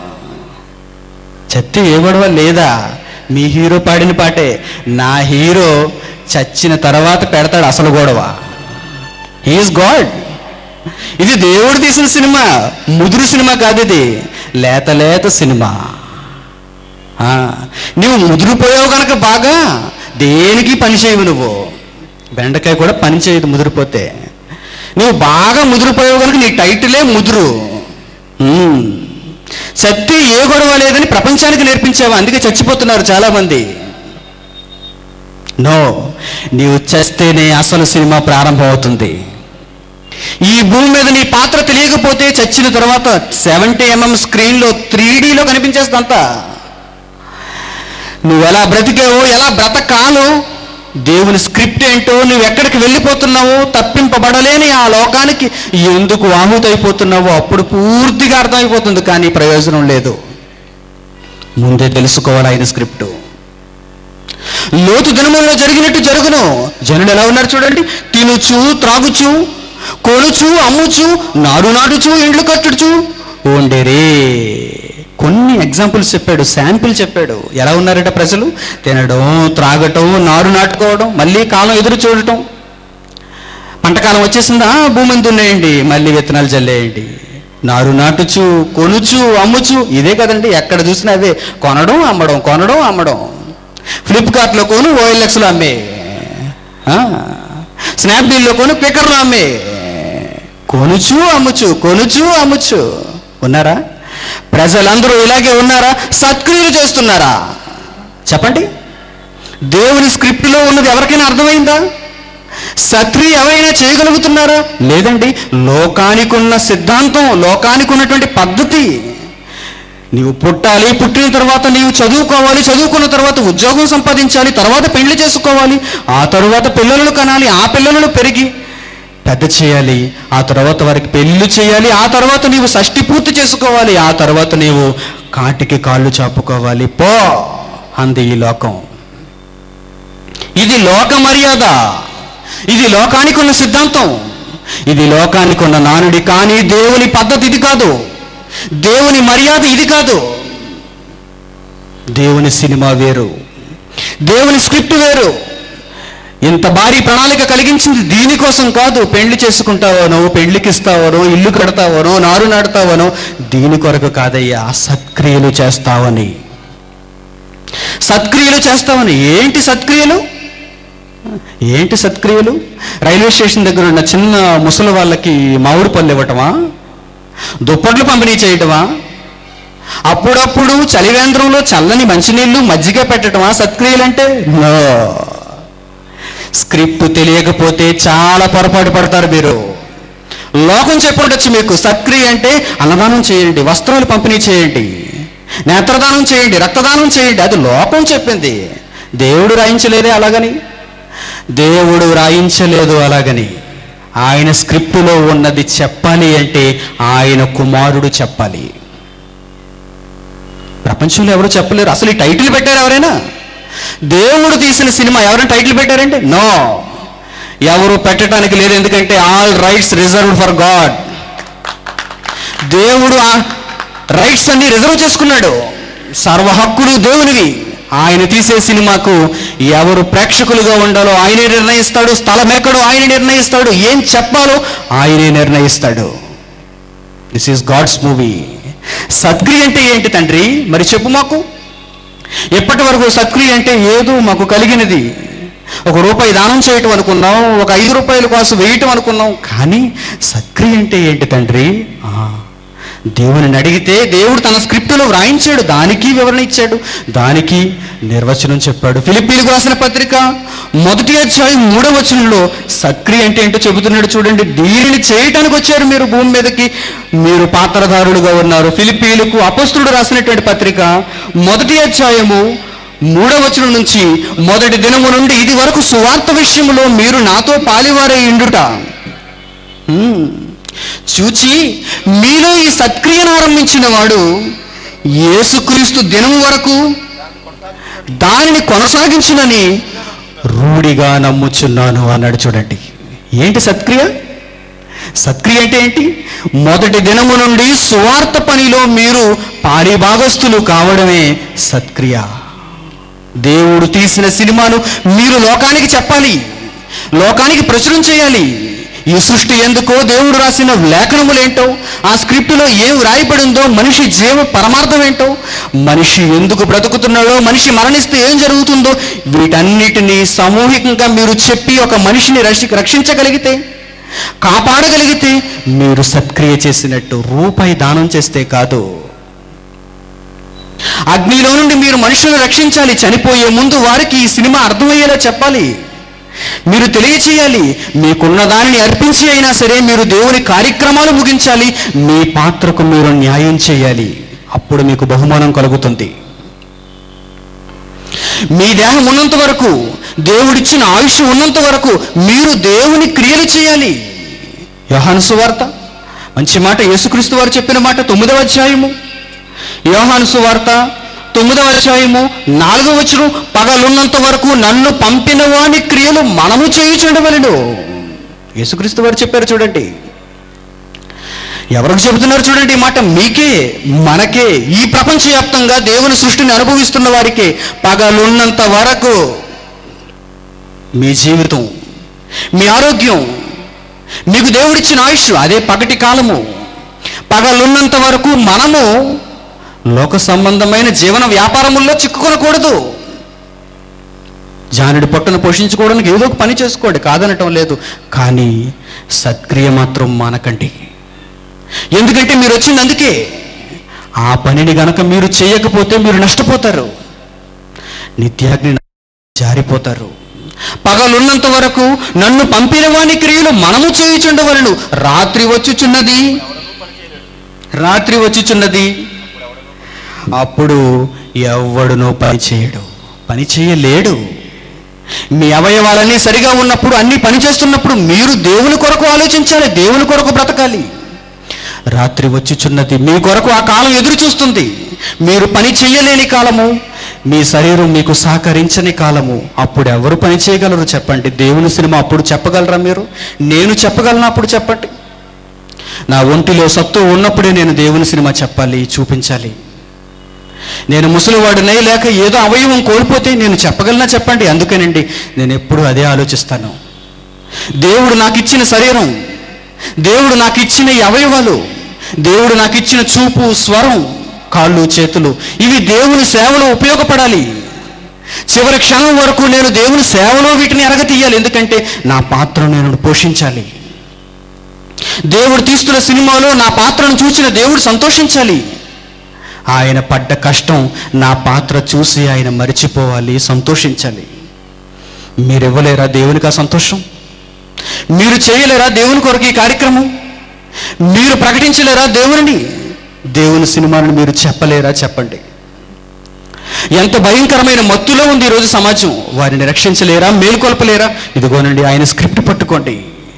చత్తే ఏ గొడవ లేదా మీ హీరో పాడిన పాటే నా హీరో చచ్చిన తర్వాత పెడతాడు అసలు గొడవ హీఈస్ గాడ్ ఇది దేవుడు తీసిన సినిమా ముదురు సినిమా కాదు ఇది లేత లేత సినిమా ఆ, నువ్వు ముదిరిపోయావు కనుక బాగా దేనికి పని చేయవు నువ్వు బెండకాయ కూడా పని చేయదు ముదిరిపోతే నువ్వు బాగా ముదిరిపోయావు కనుక నీ టైటిలే ముదురు ఉమ్. సత్తి ఏ గొడవ లేదని ప్రపంచానికి నేర్పించావు అందుకే చచ్చిపోతున్నారు చాలామంది నో నీవు చేస్తేనే అసలు సినిమా ప్రారంభం అవుతుంది ఈ భూమి మీద నీ పాత్ర తెలియకపోతే చచ్చిన తర్వాత సెవెంటీ ఎంఎం స్క్రీన్లో త్రీ డీలో కనిపించేస్తుందంతా నువ్వు ఎలా బ్రతికావో ఎలా బ్రతకాలో దేవుని స్క్రిప్ట్ ఏంటో నువ్వు ఎక్కడికి వెళ్ళిపోతున్నావో తప్పింపబడలేని ఆ లోకానికి ఎందుకు ఆహుతైపోతున్నావో అప్పుడు పూర్తిగా అర్థమైపోతుంది కానీ ప్రయోజనం లేదు ముందే తెలుసుకోవాలి ఆయన స్క్రిప్టు లోతు దినములలో జరిగినట్టు జరుగును జనులు ఎలా ఉన్నారు చూడండి తినుచు త్రాగుచు కొనుచు అమ్ముచు నాడు నాటుచు ఇండ్లు కట్టుచు ఉండేరే కొన్ని ఎగ్జాంపుల్స్ చెప్పాడు శాంపిల్ చెప్పాడు ఎలా ఉన్నారట ప్రజలు తినడం త్రాగటం నారు నాటుకోవడం మళ్ళీ కాలం ఎదురు చూడటం పంటకాలం వచ్చేసిందా భూమిని దున్నేయండి మళ్ళీ విత్తనాలు చల్లేయండి నారు నాటుచు కొనుచు అమ్ముచు ఇదే కదండి ఎక్కడ చూసినా అదే కొనడం అమ్మడం కొనడం అమ్మడం ఫ్లిప్కార్ట్లో కొను ఓఎల్ఎక్స్లో అమ్మే ఆ, స్నాప్డీల్లో కొను పికర్లో అమ్మే కొనుచు అమ్ముచు కొనుచు అమ్ముచు ఉన్నారా ప్రజలందరూ ఇలాగే ఉన్నారా సత్క్రియలు చేస్తున్నారా చెప్పండి దేవుని స్క్రిప్ట్లో ఉన్నది ఎవరికైనా అర్థమైందా సత్క్రియ ఎవరైనా చేయగలుగుతున్నారా లేదండి లోకానికి ఉన్న సిద్ధాంతం లోకానికి ఉన్నటువంటి పద్ధతి నీవు పుట్టాలి పుట్టిన తర్వాత నీవు చదువుకోవాలి చదువుకున్న తర్వాత ఉద్యోగం సంపాదించాలి తర్వాత పెళ్లి చేసుకోవాలి ఆ తర్వాత పిల్లలను కనాలి ఆ పిల్లలను పెరిగి పెద్ద చేయాలి ఆ తర్వాత వారికి పెళ్లి చేయాలి ఆ తర్వాత నీవు షష్టి పూర్తి చేసుకోవాలి ఆ తర్వాత నీవు కాటికి కాళ్ళు చాపుకోవాలి పో అంది ఈ లోకం ఇది లోక మర్యాద ఇది లోకానికి ఉన్న సిద్ధాంతం ఇది లోకానికి ఉన్న నానుడి కానీ దేవుని పద్ధతి ఇది కాదు దేవుని మర్యాద ఇది కాదు దేవుని సినిమా వేరు దేవుని స్క్రిప్ట్ వేరు ఇంత భారీ ప్రణాళిక కలిగించింది దీనికోసం కాదు పెళ్లి చేసుకుంటావనో పెళ్లికి ఇస్తావనో ఇల్లు కడతావనో నారు నాడతావనో దీని కొరకు కాదయ్యా సత్క్రియలు చేస్తావని సత్క్రియలు చేస్తావని ఏంటి సత్క్రియలు ఏంటి సత్క్రియలు రైల్వే స్టేషన్ దగ్గర ఉన్న చిన్న ముసలి వాళ్ళకి మామిడి పళ్ళు ఇవ్వటమా దుప్పట్లు పంపిణీ చేయటమా అప్పుడప్పుడు చలివేంద్రంలో చల్లని మంచినీళ్ళు మజ్జిగ పెట్టటమా సత్క్రియలంటే నో స్క్రిప్ట్ తెలియకపోతే చాలా పొరపాటు పడతారు మీరు లోకం చెప్పుండొచ్చు మీకు సత్క్రియ అంటే అన్నదానం చేయండి వస్త్రాలు పంపిణీ చేయండి నేత్రదానం చేయండి రక్తదానం చేయండి అది లోకం చెప్పింది దేవుడు రాయించలేదే అలాగని దేవుడు రాయించలేదు అలాగని ఆయన స్క్రిప్టులో ఉన్నది చెప్పాలి అంటే ఆయన కుమారుడు చెప్పాలి ప్రపంచంలో ఎవరు చెప్పలేరు అసలు ఈ టైటిల్ పెట్టారు ఎవరైనా దేవుడు తీసిన సినిమా ఎవరైనా టైటిల్ పెట్టారంటే నో ఎవరు పెట్టడానికి లేదు ఎందుకంటే all rights reserved for God దేవుడు ఆ రైట్స్ అన్ని రిజర్వ్ చేసుకున్నాడు సర్వ హక్కులు దేవునివి ఆయన తీసే సినిమాకు ఎవరు ప్రేక్షకులుగా ఉండాలో ఆయనే నిర్ణయిస్తాడు స్థలం ఎక్కడో ఆయన నిర్ణయిస్తాడు ఏం చెప్పాలో ఆయనే నిర్ణయిస్తాడు దిస్ ఈస్ గాడ్స్ మూవీ సత్క్రియ అంటే ఏంటి తండ్రి మరి చెప్పు మాకు ఎప్పటి వరకు సత్క్రియ అంటే ఏదో మాకు కలిగినది ఒక రూపాయి దానం చేయటం అనుకున్నాం ఒక ఐదు రూపాయల కోసం వేయటం అనుకున్నాం కానీ సత్క్రియ అంటే ఏంటి తండ్రి ఆ, దేవుని అడిగితే దేవుడు తన స్క్రిప్టులో వ్రాయించాడు దానికి వివరణ ఇచ్చాడు దానికి నిర్వచనం చెప్పాడు ఫిలిప్పీలకు రాసిన పత్రిక మొదటి అధ్యాయం మూడవ వచనంలో సక్రియ అంటే ఏంటో చెబుతున్నాడు చూడండి దీనిని చేయటానికి వచ్చారు మీరు భూమి మీదకి మీరు పాత్రధారులుగా ఉన్నారు ఫిలిప్పీలకు అపస్తుడు రాసినటువంటి పత్రిక మొదటి అధ్యాయము మూడవ వచనం నుంచి మొదటి దినము నుండి ఇది వరకు సువార్త విషయంలో మీరు నాతో పాలివారే ఇండుట హ్మ్. చూచి మీలో ఈ సత్క్రియను ఆరంభించిన వాడు యేసుక్రీస్తు దినం వరకు దానిని కొనసాగించునని రూఢిగా నమ్ముచున్నాను అన్నాడు చూడండి ఏంటి సత్క్రియ సత్క్రియ అంటే ఏంటి మొదటి దినము నుండి సువార్త పనిలో మీరు పారిభాగస్తులు కావడమే సత్క్రియ దేవుడు తీసిన సినిమాను మీరు లోకానికి చెప్పాలి లోకానికి ప్రచురం చేయాలి ఈ సృష్టి ఎందుకో దేవుడు రాసిన లేఖనములేంటో ఆ స్క్రిప్టులో ఏం రాయబడిందో మనిషి జీవ పరమార్థం ఏంటో మనిషి ఎందుకు బ్రతుకుతున్నాడో మనిషి మరణిస్తే ఏం జరుగుతుందో వీటన్నిటినీ సామూహికంగా మీరు చెప్పి ఒక మనిషిని రక్షి రక్షించగలిగితే కాపాడగలిగితే మీరు సత్క్రియ చేసినట్టు రూపాయి దానం చేస్తే కాదు అగ్నిలో నుండి మీరు మనుషులను రక్షించాలి చనిపోయే ముందు వారికి ఈ సినిమా అర్థమయ్యేలా చెప్పాలి మీరు తెలియచేయాలి మీకున్న దానిని అర్పించి అయినా సరే మీరు దేవుని కార్యక్రమాలు ముగించాలి మీ పాత్రకు మీరు న్యాయం చేయాలి అప్పుడు మీకు బహుమానం కలుగుతుంది మీ దేహం ఉన్నంత వరకు దేవుడిచ్చిన ఆయుష్ ఉన్నంత వరకు మీరు దేవుని క్రియలు చేయాలి యోహాను సువార్త మంచి మాట యేసుక్రీస్తు వారు చెప్పిన మాట తొమ్మిదవ అధ్యాయము యోహాను సువార్త తొమ్మిదవ అధ్యాయము నాలుగవ వచనం పగలున్నంత వరకు నన్ను పంపిన వాని క్రియలు మనము చేయుచుండవలను యేసుక్రీస్తు వారు చెప్పారు చూడండి ఎవరికి చెబుతున్నారు చూడండి ఈ మాట మీకే మనకే ఈ ప్రపంచవ్యాప్తంగా దేవుని సృష్టిని అనుభవిస్తున్న వారికే పగలున్నంత వరకు మీ జీవితం మీ ఆరోగ్యం మీకు దేవుడిచ్చిన ఆయుష్ అదే పగటి కాలము పగలున్నంత వరకు మనము లోక సంబంధమైన జీవన వ్యాపారముల్లో చిక్కుకొనకూడదు జానుడి పొట్టను పోషించుకోవడానికి ఏదో ఒక పని చేసుకోండి కాదనటం లేదు కానీ సత్క్రియ మాత్రం మానకండి ఎందుకంటే మీరు వచ్చింది అందుకే ఆ పనిని గనక మీరు చేయకపోతే మీరు నష్టపోతారు నిత్యాగ్ని జారిపోతారు పగలున్నంత వరకు నన్ను పంపిన వాని క్రియలు మనము చేయుచుండవలను రాత్రి వచ్చుచున్నది రాత్రి వచ్చుచున్నది అప్పుడు ఎవ్వడునో పని చేయడు పని చేయలేడు మీ అవయవాలన్నీ సరిగా ఉన్నప్పుడు అన్ని పని చేస్తున్నప్పుడు మీరు దేవుని కొరకు ఆలోచించాలి దేవుని కొరకు బ్రతకాలి రాత్రి వచ్చుచున్నది మీ కొరకు ఆ కాలం ఎదురు చూస్తుంది మీరు పని చేయలేని కాలము మీ శరీరం మీకు సహకరించని కాలము అప్పుడు ఎవరు పని చేయగలరు చెప్పండి దేవుని సినిమా అప్పుడు చెప్పగలరా మీరు నేను చెప్పగలను అప్పుడు చెప్పండి నా ఒంటిలో సత్తు ఉన్నప్పుడే నేను దేవుని సినిమా చెప్పాలి చూపించాలి నేను ముసలివాడినై లేక ఏదో అవయవం కోల్పోతే నేను చెప్పగలనా చెప్పండి అందుకేనండి నేను ఎప్పుడూ అదే ఆలోచిస్తాను దేవుడు నాకు ఇచ్చిన శరీరం దేవుడు నాకు ఇచ్చిన ఈ అవయవాలు దేవుడు నాకు ఇచ్చిన చూపు స్వరం కాళ్ళు చేతులు ఇవి దేవుని సేవలో ఉపయోగపడాలి చివరి క్షణం వరకు నేను దేవుని సేవలో వీటిని ఎరగతీయాలి ఎందుకంటే నా పాత్రను నేను పోషించాలి దేవుడు తీస్తున్న సినిమాలో నా పాత్రను చూసిన దేవుడు సంతోషించాలి ఆయన పడ్డ కష్టం నా పాత్ర చూసి ఆయన మరిచిపోవాలి సంతోషించాలి మీరు ఇవ్వలేరా దేవునికి ఆ సంతోషం మీరు చేయలేరా దేవుని కొరకు ఈ కార్యక్రమం మీరు ప్రకటించలేరా దేవుని దేవుని సినిమాను మీరు చెప్పలేరా చెప్పండి ఎంత భయంకరమైన మత్తులో ఉంది ఈరోజు సమాజం వారిని రక్షించలేరా మేల్కొల్పలేరా ఇదిగోనండి ఆయన స్క్రిప్ట్ పట్టుకోండి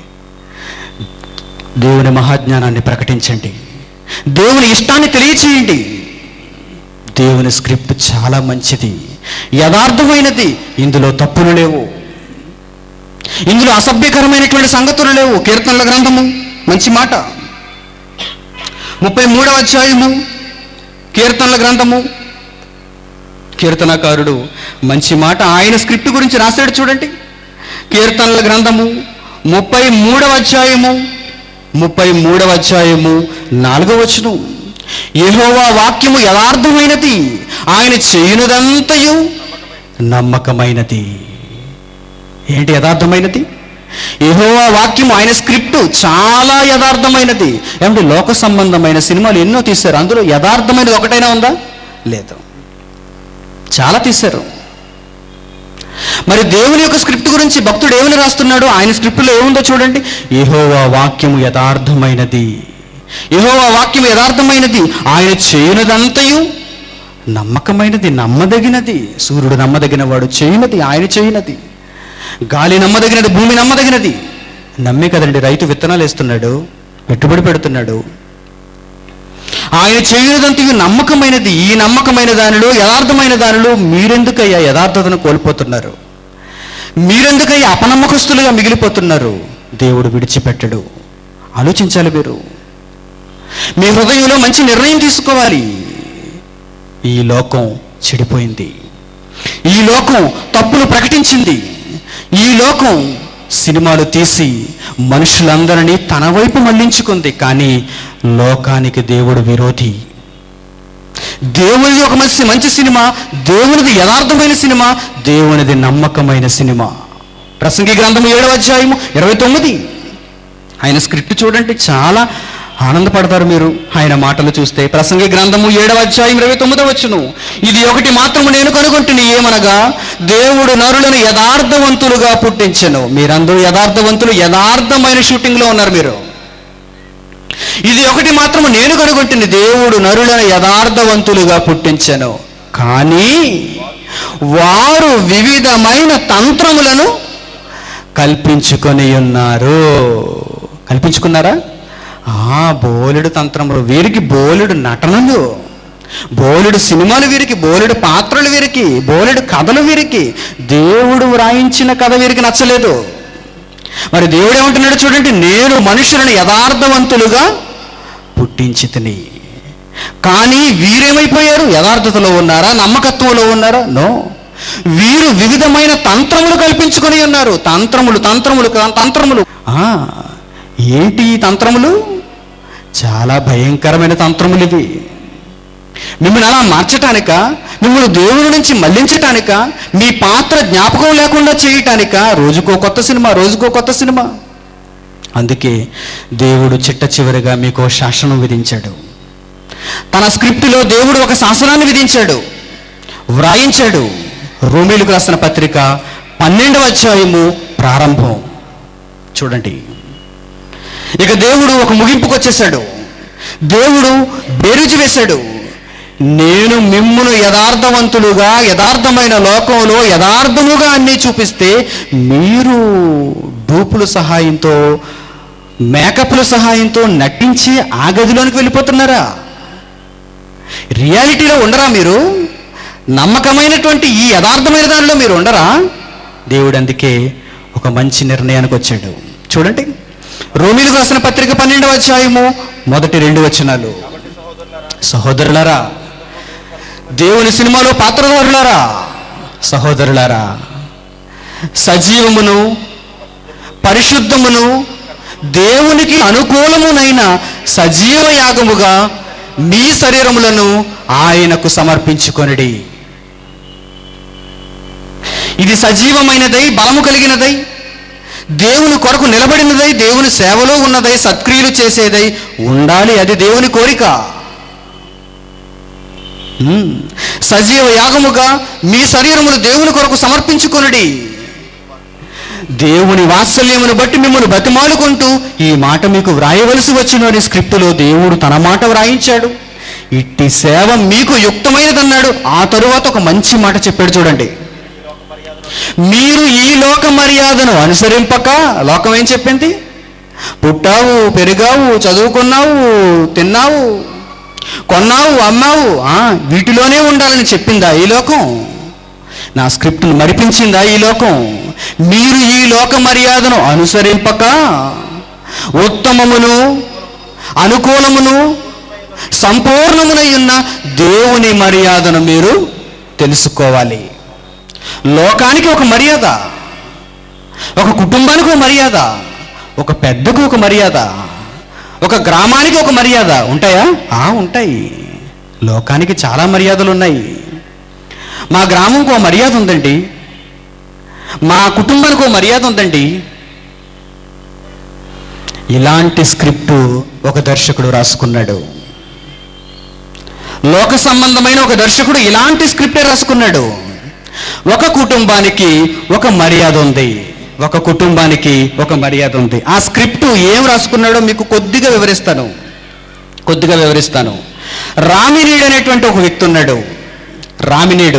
దేవుని మహాజ్ఞానాన్ని ప్రకటించండి దేవుని ఇష్టాన్ని తెలియచేయండి దేవుని స్క్రిప్ట్ చాలా మంచిది యథార్థమైనది ఇందులో తప్పులు లేవు ఇందులో అసభ్యకరమైనటువంటి సంగతులు లేవు కీర్తనల గ్రంథము మంచి మాట ముప్పై మూడవ అధ్యాయము కీర్తనల గ్రంథము కీర్తనకారుడు మంచి మాట ఆయన స్క్రిప్ట్ గురించి రాశాడు చూడండి కీర్తనల గ్రంథము ముప్పై మూడవ అధ్యాయము ముప్పై మూడవ అధ్యాయము నాలుగవ వచనం యెహోవా వాక్యము యథార్థమైనది ఆయన చేయునదంతయు నమ్మకమైనది ఏంటి యథార్థమైనది యెహోవా వాక్యము ఆయన స్క్రిప్ట్ చాలా యథార్థమైనది ఏమంటే లోక సంబంధమైన సినిమాలు ఎన్నో తీశారు అందులో యథార్థమైనది ఒకటైనా ఉందా లేదు చాలా తీశారు మరి దేవుని యొక్క స్క్రిప్ట్ గురించి భక్తుడు ఏమని రాస్తున్నాడు ఆయన స్క్రిప్ట్లో ఏముందో చూడండి యెహోవా వాక్యము యథార్థమైనది యెహోవా వాక్యం యథార్థమైనది ఆయన చేయనదంతయు నమ్మకమైనది నమ్మదగినది సూర్యుడు నమ్మదగిన వాడు చేయనది ఆయన చేయనది గాలి నమ్మదగినది భూమి నమ్మదగినది నమ్మే కదండి రైతు విత్తనాలు వేస్తున్నాడు పెట్టుబడి పెడుతున్నాడు ఆయన చేయనదంతయు నమ్మకమైనది ఈ నమ్మకమైన దానిలో యథార్థమైన దానిలో మీరెందుకయ్యా యథార్థతను కోల్పోతున్నారు మీరెందుకయ్యా అపనమ్మకస్తులుగా మిగిలిపోతున్నారు దేవుడు విడిచిపెట్టడు ఆలోచించాలి మీరు మీ హృదయంలో మంచి నిర్ణయం తీసుకోవాలి ఈ లోకం చెడిపోయింది ఈ లోకం తప్పులు ప్రకటించింది ఈ లోకం సినిమాలు తీసి మనుషులందరినీ తన వైపు మళ్లించుకుంది కానీ లోకానికి దేవుడు విరోధి దేవునిది ఒక మంచి మంచి సినిమా దేవునిది యథార్థమైన సినిమా దేవునిది నమ్మకమైన సినిమా ప్రసంగి గ్రంథము ఏడవ అధ్యాయము ఇరవై తొమ్మిది ఆయన స్క్రిప్ట్ చూడండి చాలా ఆనందపడతారు మీరు ఆయన మాటలు చూస్తే ప్రసంగి గ్రంథము ఏడవ అధ్యాయం ఇరవై తొమ్మిదో వచ్చును ఇది ఒకటి మాత్రము నేను కనుగొంటుని ఏమనగా దేవుడు నరులను యథార్థవంతులుగా పుట్టించెను మీరందరూ యథార్థవంతులు యథార్థమైన షూటింగ్లో ఉన్నారు మీరు ఇది ఒకటి మాత్రము నేను కనుగొంటుంది దేవుడు నరులను యథార్థవంతులుగా పుట్టించెను కానీ వారు వివిధమైన తంత్రములను కల్పించుకొని ఉన్నారు కల్పించుకున్నారా ఆ బోలెడు తంత్రములు వీరికి బోలెడు నటనలు బోలెడు సినిమాలు వీరికి బోలెడు పాత్రలు వీరికి బోలెడు కథలు వీరికి దేవుడు వ్రాయించిన కథ వీరికి నచ్చలేదు మరి దేవుడు ఏమంటున్నాడు చూడండి నేను మనుషులను యథార్థవంతులుగా పుట్టించి తిని కానీ వీరేమైపోయారు యథార్థతలో ఉన్నారా నమ్మకత్వంలో ఉన్నారా నో వీరు వివిధమైన తంత్రములు కల్పించుకొని ఉన్నారు తంత్రములు తంత్రములు తంత్రములు ఆ, ఏంటి ఈ తంత్రములు చాలా భయంకరమైన తంత్రములు ఇవి మిమ్మల్ని అలా మార్చటానిక మిమ్మల్ని దేవుని నుంచి మళ్లించటానిక మీ పాత్ర జ్ఞాపకం లేకుండా చేయటానిక రోజుకో కొత్త సినిమా రోజుకో కొత్త సినిమా అందుకే దేవుడు చిట్ట చివరిగా మీకు ఓ శాసనం విధించాడు తన స్క్రిప్టులో దేవుడు ఒక శాసనాన్ని విధించాడు వ్రాయించాడు రోమిలకు రాసిన పత్రిక పన్నెండవ అధ్యాయము ప్రారంభం చూడండి ఇక దేవుడు ఒక ముగింపుకు వచ్చేసాడు దేవుడు బేరుజు వేశాడు నేను మిమ్మును యథార్థవంతులుగా యథార్థమైన లోకంలో యథార్థముగా అన్నీ చూపిస్తే మీరు డూపుల సహాయంతో మేకప్ల సహాయంతో నటించి ఆ గదిలోనికి వెళ్ళిపోతున్నారా రియాలిటీలో ఉండరా మీరు నమ్మకమైనటువంటి ఈ యథార్థమైన దానిలో మీరు ఉండరా దేవుడు అందుకే ఒక మంచి నిర్ణయానికి వచ్చాడు చూడండి రోమిలకు రాసిన పత్రిక పన్నెండవ అధ్యాయము మొదటి రెండు వచనాలు సహోదరులారా దేవుని సినిమాలో పాత్రధారులారా సహోదరులారా సజీవమును పరిశుద్ధమును దేవునికి అనుకూలమునైన సజీవ యాగముగా మీ శరీరములను ఆయనకు సమర్పించుకొనిడి ఇది సజీవమైనదై బలము కలిగినదై దేవుని కొరకు నిలబడినదై దేవుని సేవలో ఉన్నదై సత్క్రియలు చేసేదై ఉండాలి అది దేవుని కోరిక ఉమ్. సజీవ యాగముగా మీ శరీరములు దేవుని కొరకు సమర్పించుకొనుడి దేవుని వాత్సల్యమును బట్టి మిమ్మల్ని బతిమాలుకుంటూ ఈ మాట మీకు వ్రాయవలసి వచ్చిన అని స్క్రిప్టులో దేవుడు తన మాట వ్రాయించాడు ఇట్టి సేవ మీకు యుక్తమైనదన్నాడు ఆ తరువాత ఒక మంచి మాట చెప్పాడు చూడండి మీరు ఈ లోక మర్యాదను అనుసరింపక లోకం ఏం చెప్పింది పుట్టావు పెరిగావు చదువుకున్నావు తిన్నావు కొన్నావు అమ్మావు ఆ, వీటిలోనే ఉండాలని చెప్పిందా ఈ లోకం నా స్క్రిప్ట్ను మరిపించిందా ఈ లోకం మీరు ఈ లోక మర్యాదను అనుసరింపక ఉత్తమమును అనుకూలమును సంపూర్ణమునై ఉన్న దేవుని మర్యాదను మీరు తెలుసుకోవాలి లోకానికి ఒక మర్యాద ఒక కుటుంబానికి ఒక మర్యాద ఒక పెద్దకు ఒక మర్యాద ఒక గ్రామానికి ఒక మర్యాద ఉంటాయా ఆ ఉంటాయి లోకానికి చాలా మర్యాదలు ఉన్నాయి మా గ్రామంకు ఒక మర్యాద ఉందండి మా కుటుంబానికి ఒక మర్యాద ఉందండి ఇలాంటి స్క్రిప్టు ఒక దర్శకుడు రాసుకున్నాడు లోక సంబంధమైన ఒక దర్శకుడు ఇలాంటి స్క్రిప్టే రాసుకున్నాడు ఒక కుటుంబానికి ఒక మర్యాద ఉంది ఒక కుటుంబానికి ఒక మర్యాద ఉంది ఆ స్క్రిప్ట్ ఏం రాసుకున్నాడో మీకు కొద్దిగా వివరిస్తాను కొద్దిగా వివరిస్తాను రామినీడు అనేటువంటి ఒక వ్యక్తి ఉన్నాడు రామినీడు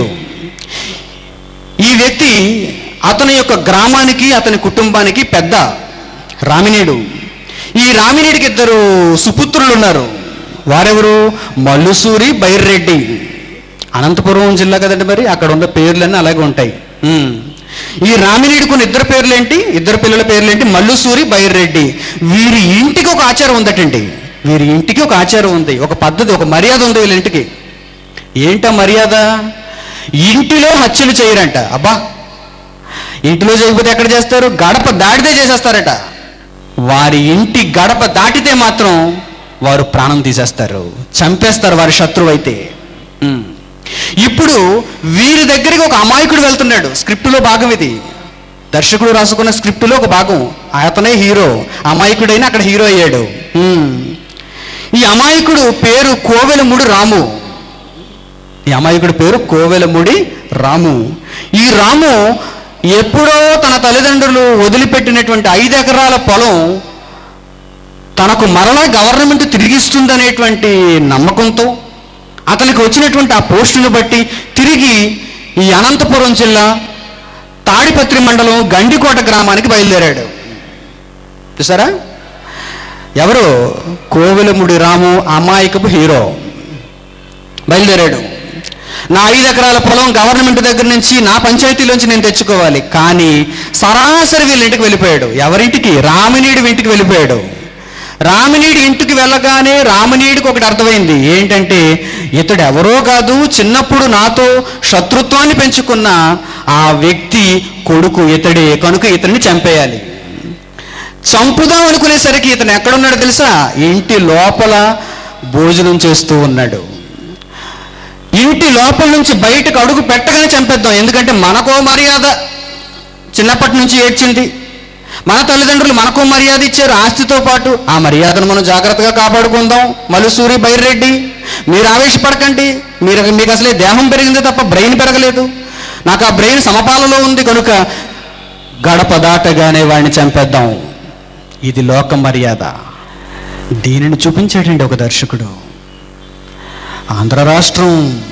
ఈ వ్యక్తి అతని యొక్క గ్రామానికి అతని కుటుంబానికి పెద్ద రామినీడు ఈ రామినీడికి ఇద్దరు సుపుత్రులు ఉన్నారు వారెవరు మల్లుసూరి బైర్రెడ్డి అనంతపురం జిల్లా కదండి మరి అక్కడ ఉన్న పేర్లన్నీ అలాగే ఉంటాయి ఉమ్. ఈ రామినీడికి ఉన్న ఇద్దరు పేర్లేంటి ఇద్దరు పిల్లల పేర్లేంటి మల్లుసూరి బైర్రెడ్డి వీరి ఇంటికి ఒక ఆచారం ఉందటండి వీరి ఇంటికి ఒక ఆచారం ఉంది ఒక పద్ధతి ఒక మర్యాద ఉంది వీళ్ళ ఇంటికి ఏంట మర్యాద ఇంటిలో హత్యలు చేయరంట అబ్బా ఇంటిలో చేయకపోతే ఎక్కడ చేస్తారు గడప దాటితే చేసేస్తారట వారి ఇంటి గడప దాటితే మాత్రం వారు ప్రాణం తీసేస్తారు చంపేస్తారు వారి శత్రువు అయితే ఉమ్. ఇప్పుడు వీరి దగ్గరికి ఒక అమాయకుడు వెళ్తున్నాడు స్క్రిప్టులో భాగం ఇది దర్శకుడు రాసుకున్న స్క్రిప్టులో ఒక భాగం అతనే హీరో అమాయకుడైన అక్కడ హీరో అయ్యాడు ఉమ్. ఈ అమాయకుడు పేరు కోవెలముడు రాము ఈ అమాయకుడి పేరు కోవెలముడి రాము ఈ రాము ఎప్పుడో తన తల్లిదండ్రులు వదిలిపెట్టినటువంటి ఐదు ఎకరాల పొలం తనకు మరలా గవర్నమెంట్ తిరిగిస్తుందనేటువంటి నమ్మకంతో అతనికి వచ్చినటువంటి ఆ పోస్టును బట్టి తిరిగి ఈ అనంతపురం జిల్లా తాడిపత్రి మండలం గండికోట గ్రామానికి బయలుదేరాడు చూసారా ఎవరు కోవెలముడి రాము అమాయకపు హీరో బయలుదేరాడు నా ఐదు ఎకరాల పొలం గవర్నమెంట్ దగ్గర నుంచి నా పంచాయతీలోంచి నేను తెచ్చుకోవాలి కానీ సరాసరి వీళ్ళ ఇంటికి వెళ్ళిపోయాడు ఎవరింటికి రామినీడి ఇంటికి వెళ్ళిపోయాడు రామినీడి ఇంటికి వెళ్ళగానే రామినీడికి ఒకటి అర్థమైంది ఏంటంటే ఇతడు ఎవరో కాదు చిన్నప్పుడు నాతో శత్రుత్వాన్ని పెంచుకున్న ఆ వ్యక్తి కొడుకు ఇతడే కనుక ఇతన్ని చంపేయాలి చంపుదాం అనుకునేసరికి ఇతను ఎక్కడున్నాడో తెలుసా ఇంటి లోపల భోజనం చేస్తూ ఉన్నాడు ఇంటి లోపల నుంచి బయటకు అడుగు పెట్టగానే చంపేద్దాం ఎందుకంటే మనకో మర్యాద చిన్నప్పటి నుంచి ఏడ్చింది మన తల్లిదండ్రులు మనకో మర్యాద ఇచ్చారు ఆస్తితో పాటు ఆ మర్యాదను మనం జాగ్రత్తగా కాపాడుకుందాం మలుసూరి బైర్రెడ్డి మీరు ఆవేశపడకండి మీరు మీకు అసలే దేహం పెరిగింది తప్ప బ్రెయిన్ పెరగలేదు నాకు ఆ బ్రెయిన్ సమపాలలో ఉంది కనుక గడప దాటగానే వాడిని చంపేద్దాం ఇది లోక మర్యాద దీనిని చూపించాడండి ఒక దర్శకుడు ఆంధ్ర రాష్ట్రం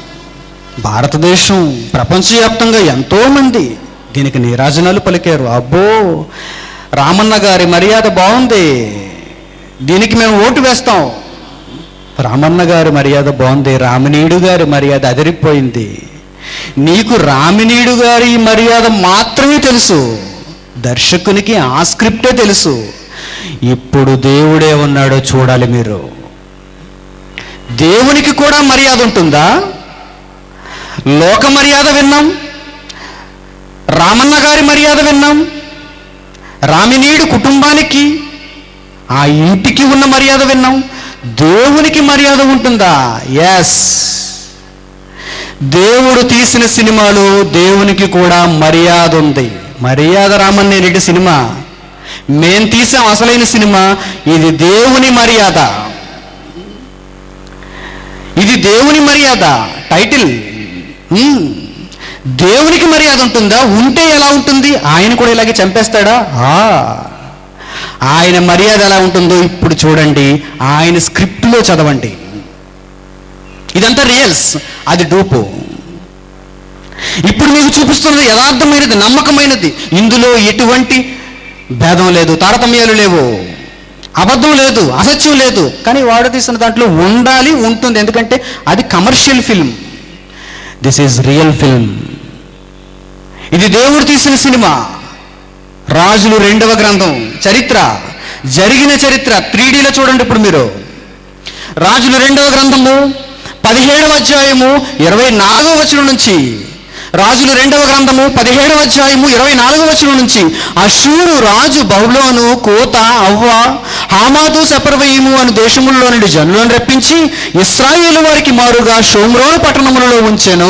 భారతదేశం ప్రపంచవ్యాప్తంగా ఎంతోమంది దీనికి నీరాజనాలు పలికారు అబ్బో రామన్న గారి మర్యాద బాగుంది దీనికి మేము ఓటు వేస్తాం రామన్న గారి మర్యాద బాగుంది రామినీడు గారి మర్యాద అదిరిపోయింది నీకు రామినీడు గారి మర్యాద మాత్రమే తెలుసు దర్శకునికి ఆ స్క్రిప్టే తెలుసు ఇప్పుడు దేవుడే ఉన్నాడో చూడాలి మీరు దేవునికి కూడా మర్యాద ఉంటుందా లోక మర్యాద విన్నాం రామన్న గారి మర్యాద విన్నాం రామినీడు కుటుంబానికి ఆ ఇంటికి ఉన్న మర్యాద విన్నాం దేవునికి మర్యాద ఉంటుందా ఎస్ దేవుడు తీసిన సినిమాలో దేవునికి కూడా మర్యాద ఉంది మర్యాద రామన్న రెడ్డి సినిమా మేం తీసాం అసలైన సినిమా ఇది దేవుని మర్యాద ఇది దేవుని మర్యాద టైటిల్ మ్మ్. దేవునికి మర్యాద ఉంటుందా ఉంటే ఎలా ఉంటుంది ఆయన కూడా ఇలాగే చంపేస్తాడా ఆ. ఆయన మర్యాద ఎలా ఉంటుందో ఇప్పుడు చూడండి ఆయన స్క్రిప్ట్లో చదవండి ఇదంతా రియల్స్ అది డూపు ఇప్పుడు మీకు చూపిస్తున్నది యథార్థమైనది నమ్మకమైనది ఇందులో ఎటువంటి భేదం లేదు తారతమ్యాలు లేవు అబద్ధం లేదు అసత్యం లేదు కానీ వాడు తీసిన దాంట్లో ఉండాలి ఉంటుంది ఎందుకంటే అది commercial film this is real film ఇది దేవుడు తీసిన సినిమా రాజులు రెండవ గ్రంథం చరిత్ర జరిగిన చరిత్ర త్రీడీలో చూడండి ఇప్పుడు మీరు రాజులు రెండవ గ్రంథము పదిహేడవ అధ్యాయము ఇరవై నాలుగవ వచనం నుంచి రాజులు రెండవ గ్రంథము పదిహేడవ అధ్యాయము ఇరవై నాలుగవ వచనం నుంచి అశూరు రాజు బహులోను కోత అవ్వ హామాతు సెపర్వయము అను దేశములలో నుండి జనులను రప్పించి ఇస్రాయేలు వారికి మారుగా షోమ్రోను పట్టణములలో ఉంచెను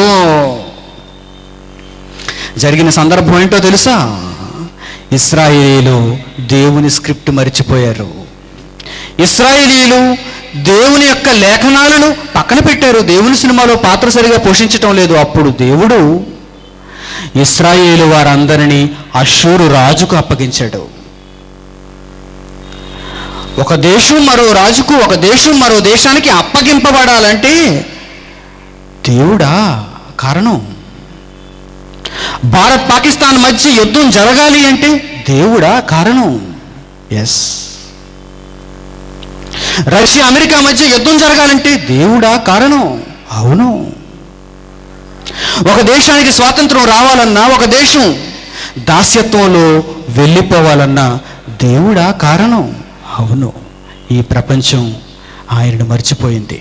జరిగిన సందర్భం ఏంటో తెలుసా ఇస్రాయేలీలు దేవుని స్క్రిప్ట్ మర్చిపోయారు ఇస్రాయేలీలు దేవుని యొక్క లేఖనాలను పక్కన పెట్టారు దేవుని సినిమాలో పాత్ర సరిగా పోషించటం లేదు అప్పుడు దేవుడు ఇస్రాయేలు వారందరినీ అశూరు రాజుకు అప్పగించాడు ఒక దేశం మరో రాజుకు ఒక దేశం మరో దేశానికి అప్పగింపబడాలంటే దేవుడా కారణం భారత్ పాకిస్తాన్ మధ్య యుద్ధం జరగాలి అంటే దేవుడా కారణం ఎస్ రష్యా అమెరికా మధ్య యుద్ధం జరగాలంటే దేవుడా కారణం అవును ఒక దేశానికి స్వాతంత్రం రావాలన్నా ఒక దేశం దాస్యత్వంలో వెళ్ళిపోవాలన్నా దేవుడా కారణం అవును ఈ ప్రపంచం ఆయనను మర్చిపోయింది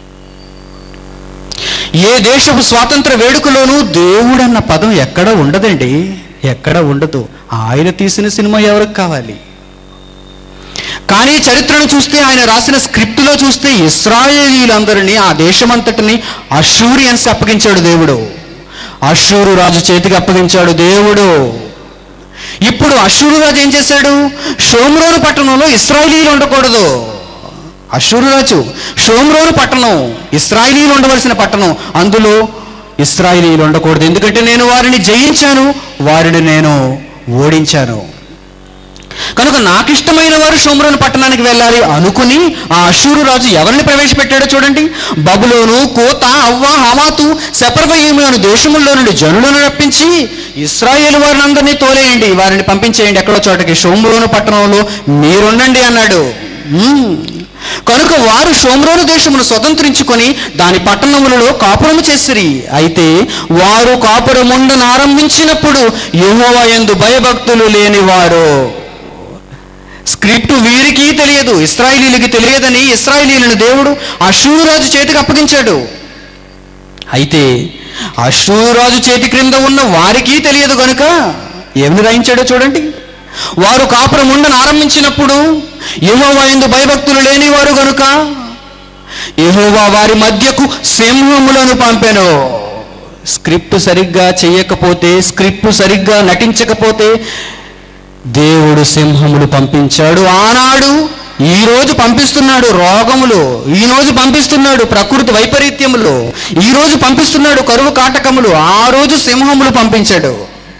ఏ దేశపు స్వాతంత్ర వేడుకలోనూ దేవుడన్న పదం ఎక్కడ ఉండదండి ఎక్కడ ఉండదు ఆయన తీసిన సినిమా ఎవరికి కావాలి కానీ చరిత్రను చూస్తే ఆయన రాసిన స్క్రిప్టులో చూస్తే ఇస్రాయేలీలందరినీ ఆ దేశమంతటిని అశూరియన్స్ అప్పగించాడు దేవుడు అశూరు రాజు చేతికి అప్పగించాడు దేవుడు ఇప్పుడు అశూరు రాజు ఏం చేశాడు షోమ్రోను పట్టణంలో ఇస్రాయేలీలు ఉండకూడదు అశూరు రాజు షోమ్రోను పట్టణం ఇస్రాయేలీలు ఉండవలసిన పట్టణం అందులో ఇస్రాయేలీలు ఉండకూడదు ఎందుకంటే నేను వారిని జయించాను వారిని నేను ఓడించాను కనుక నాకు ఇష్టమైన వారు షోమ్రోను పట్టణానికి వెళ్ళాలి అనుకుని ఆ అశూరు రాజు ఎవరిని ప్రవేశపెట్టాడో చూడండి బబులోను కోత అవ్వ హమాతు సెపర్వయము అను దేశముల్లో నుండి జనులను రప్పించి ఇస్రాయేల్ వారిని అందరినీ తోలేయండి వారిని పంపించేయండి ఎక్కడో చోటకి షోమ్రోను పట్టణంలో మీరుండండి అన్నాడు మ్మ్. కనుక వారు షోమ్రోను దేశమును స్వతంత్రించుకొని దాని పట్టణములలో కాపురము చేసిరి అయితే వారు కాపురముండను ఆరంభించినప్పుడు యెహోవా యందు భయభక్తులు లేనివారు స్క్రిప్ట్ వీరికి తెలియదు ఇస్రాయిలీలకి తెలియదని ఇస్రాయిలీలను దేవుడు అశూరాజు చేతికి అప్పగించాడు అయితే అశూరాజు చేతి క్రింద ఉన్న వారికి తెలియదు గనుక ఏమని రాయించాడో చూడండి వారు కాపురం ఉండను ఆరంభించినప్పుడు యెహోవా యందు భయభక్తులు లేనివారు గనుక యెహోవా వారి మధ్యకు సింహములను పంపెను స్క్రిప్ట్ సరిగ్గా చేయకపోతే స్క్రిప్ట్ సరిగ్గా నటించకపోతే దేవుడు సింహములు పంపించాడు ఆనాడు ఈ రోజు పంపిస్తున్నాడు రోగములు ఈ రోజు పంపిస్తున్నాడు ప్రకృతి వైపరీత్యములు ఈ రోజు పంపిస్తున్నాడు కరువు కాటకములు ఆ రోజు సింహములు పంపించాడు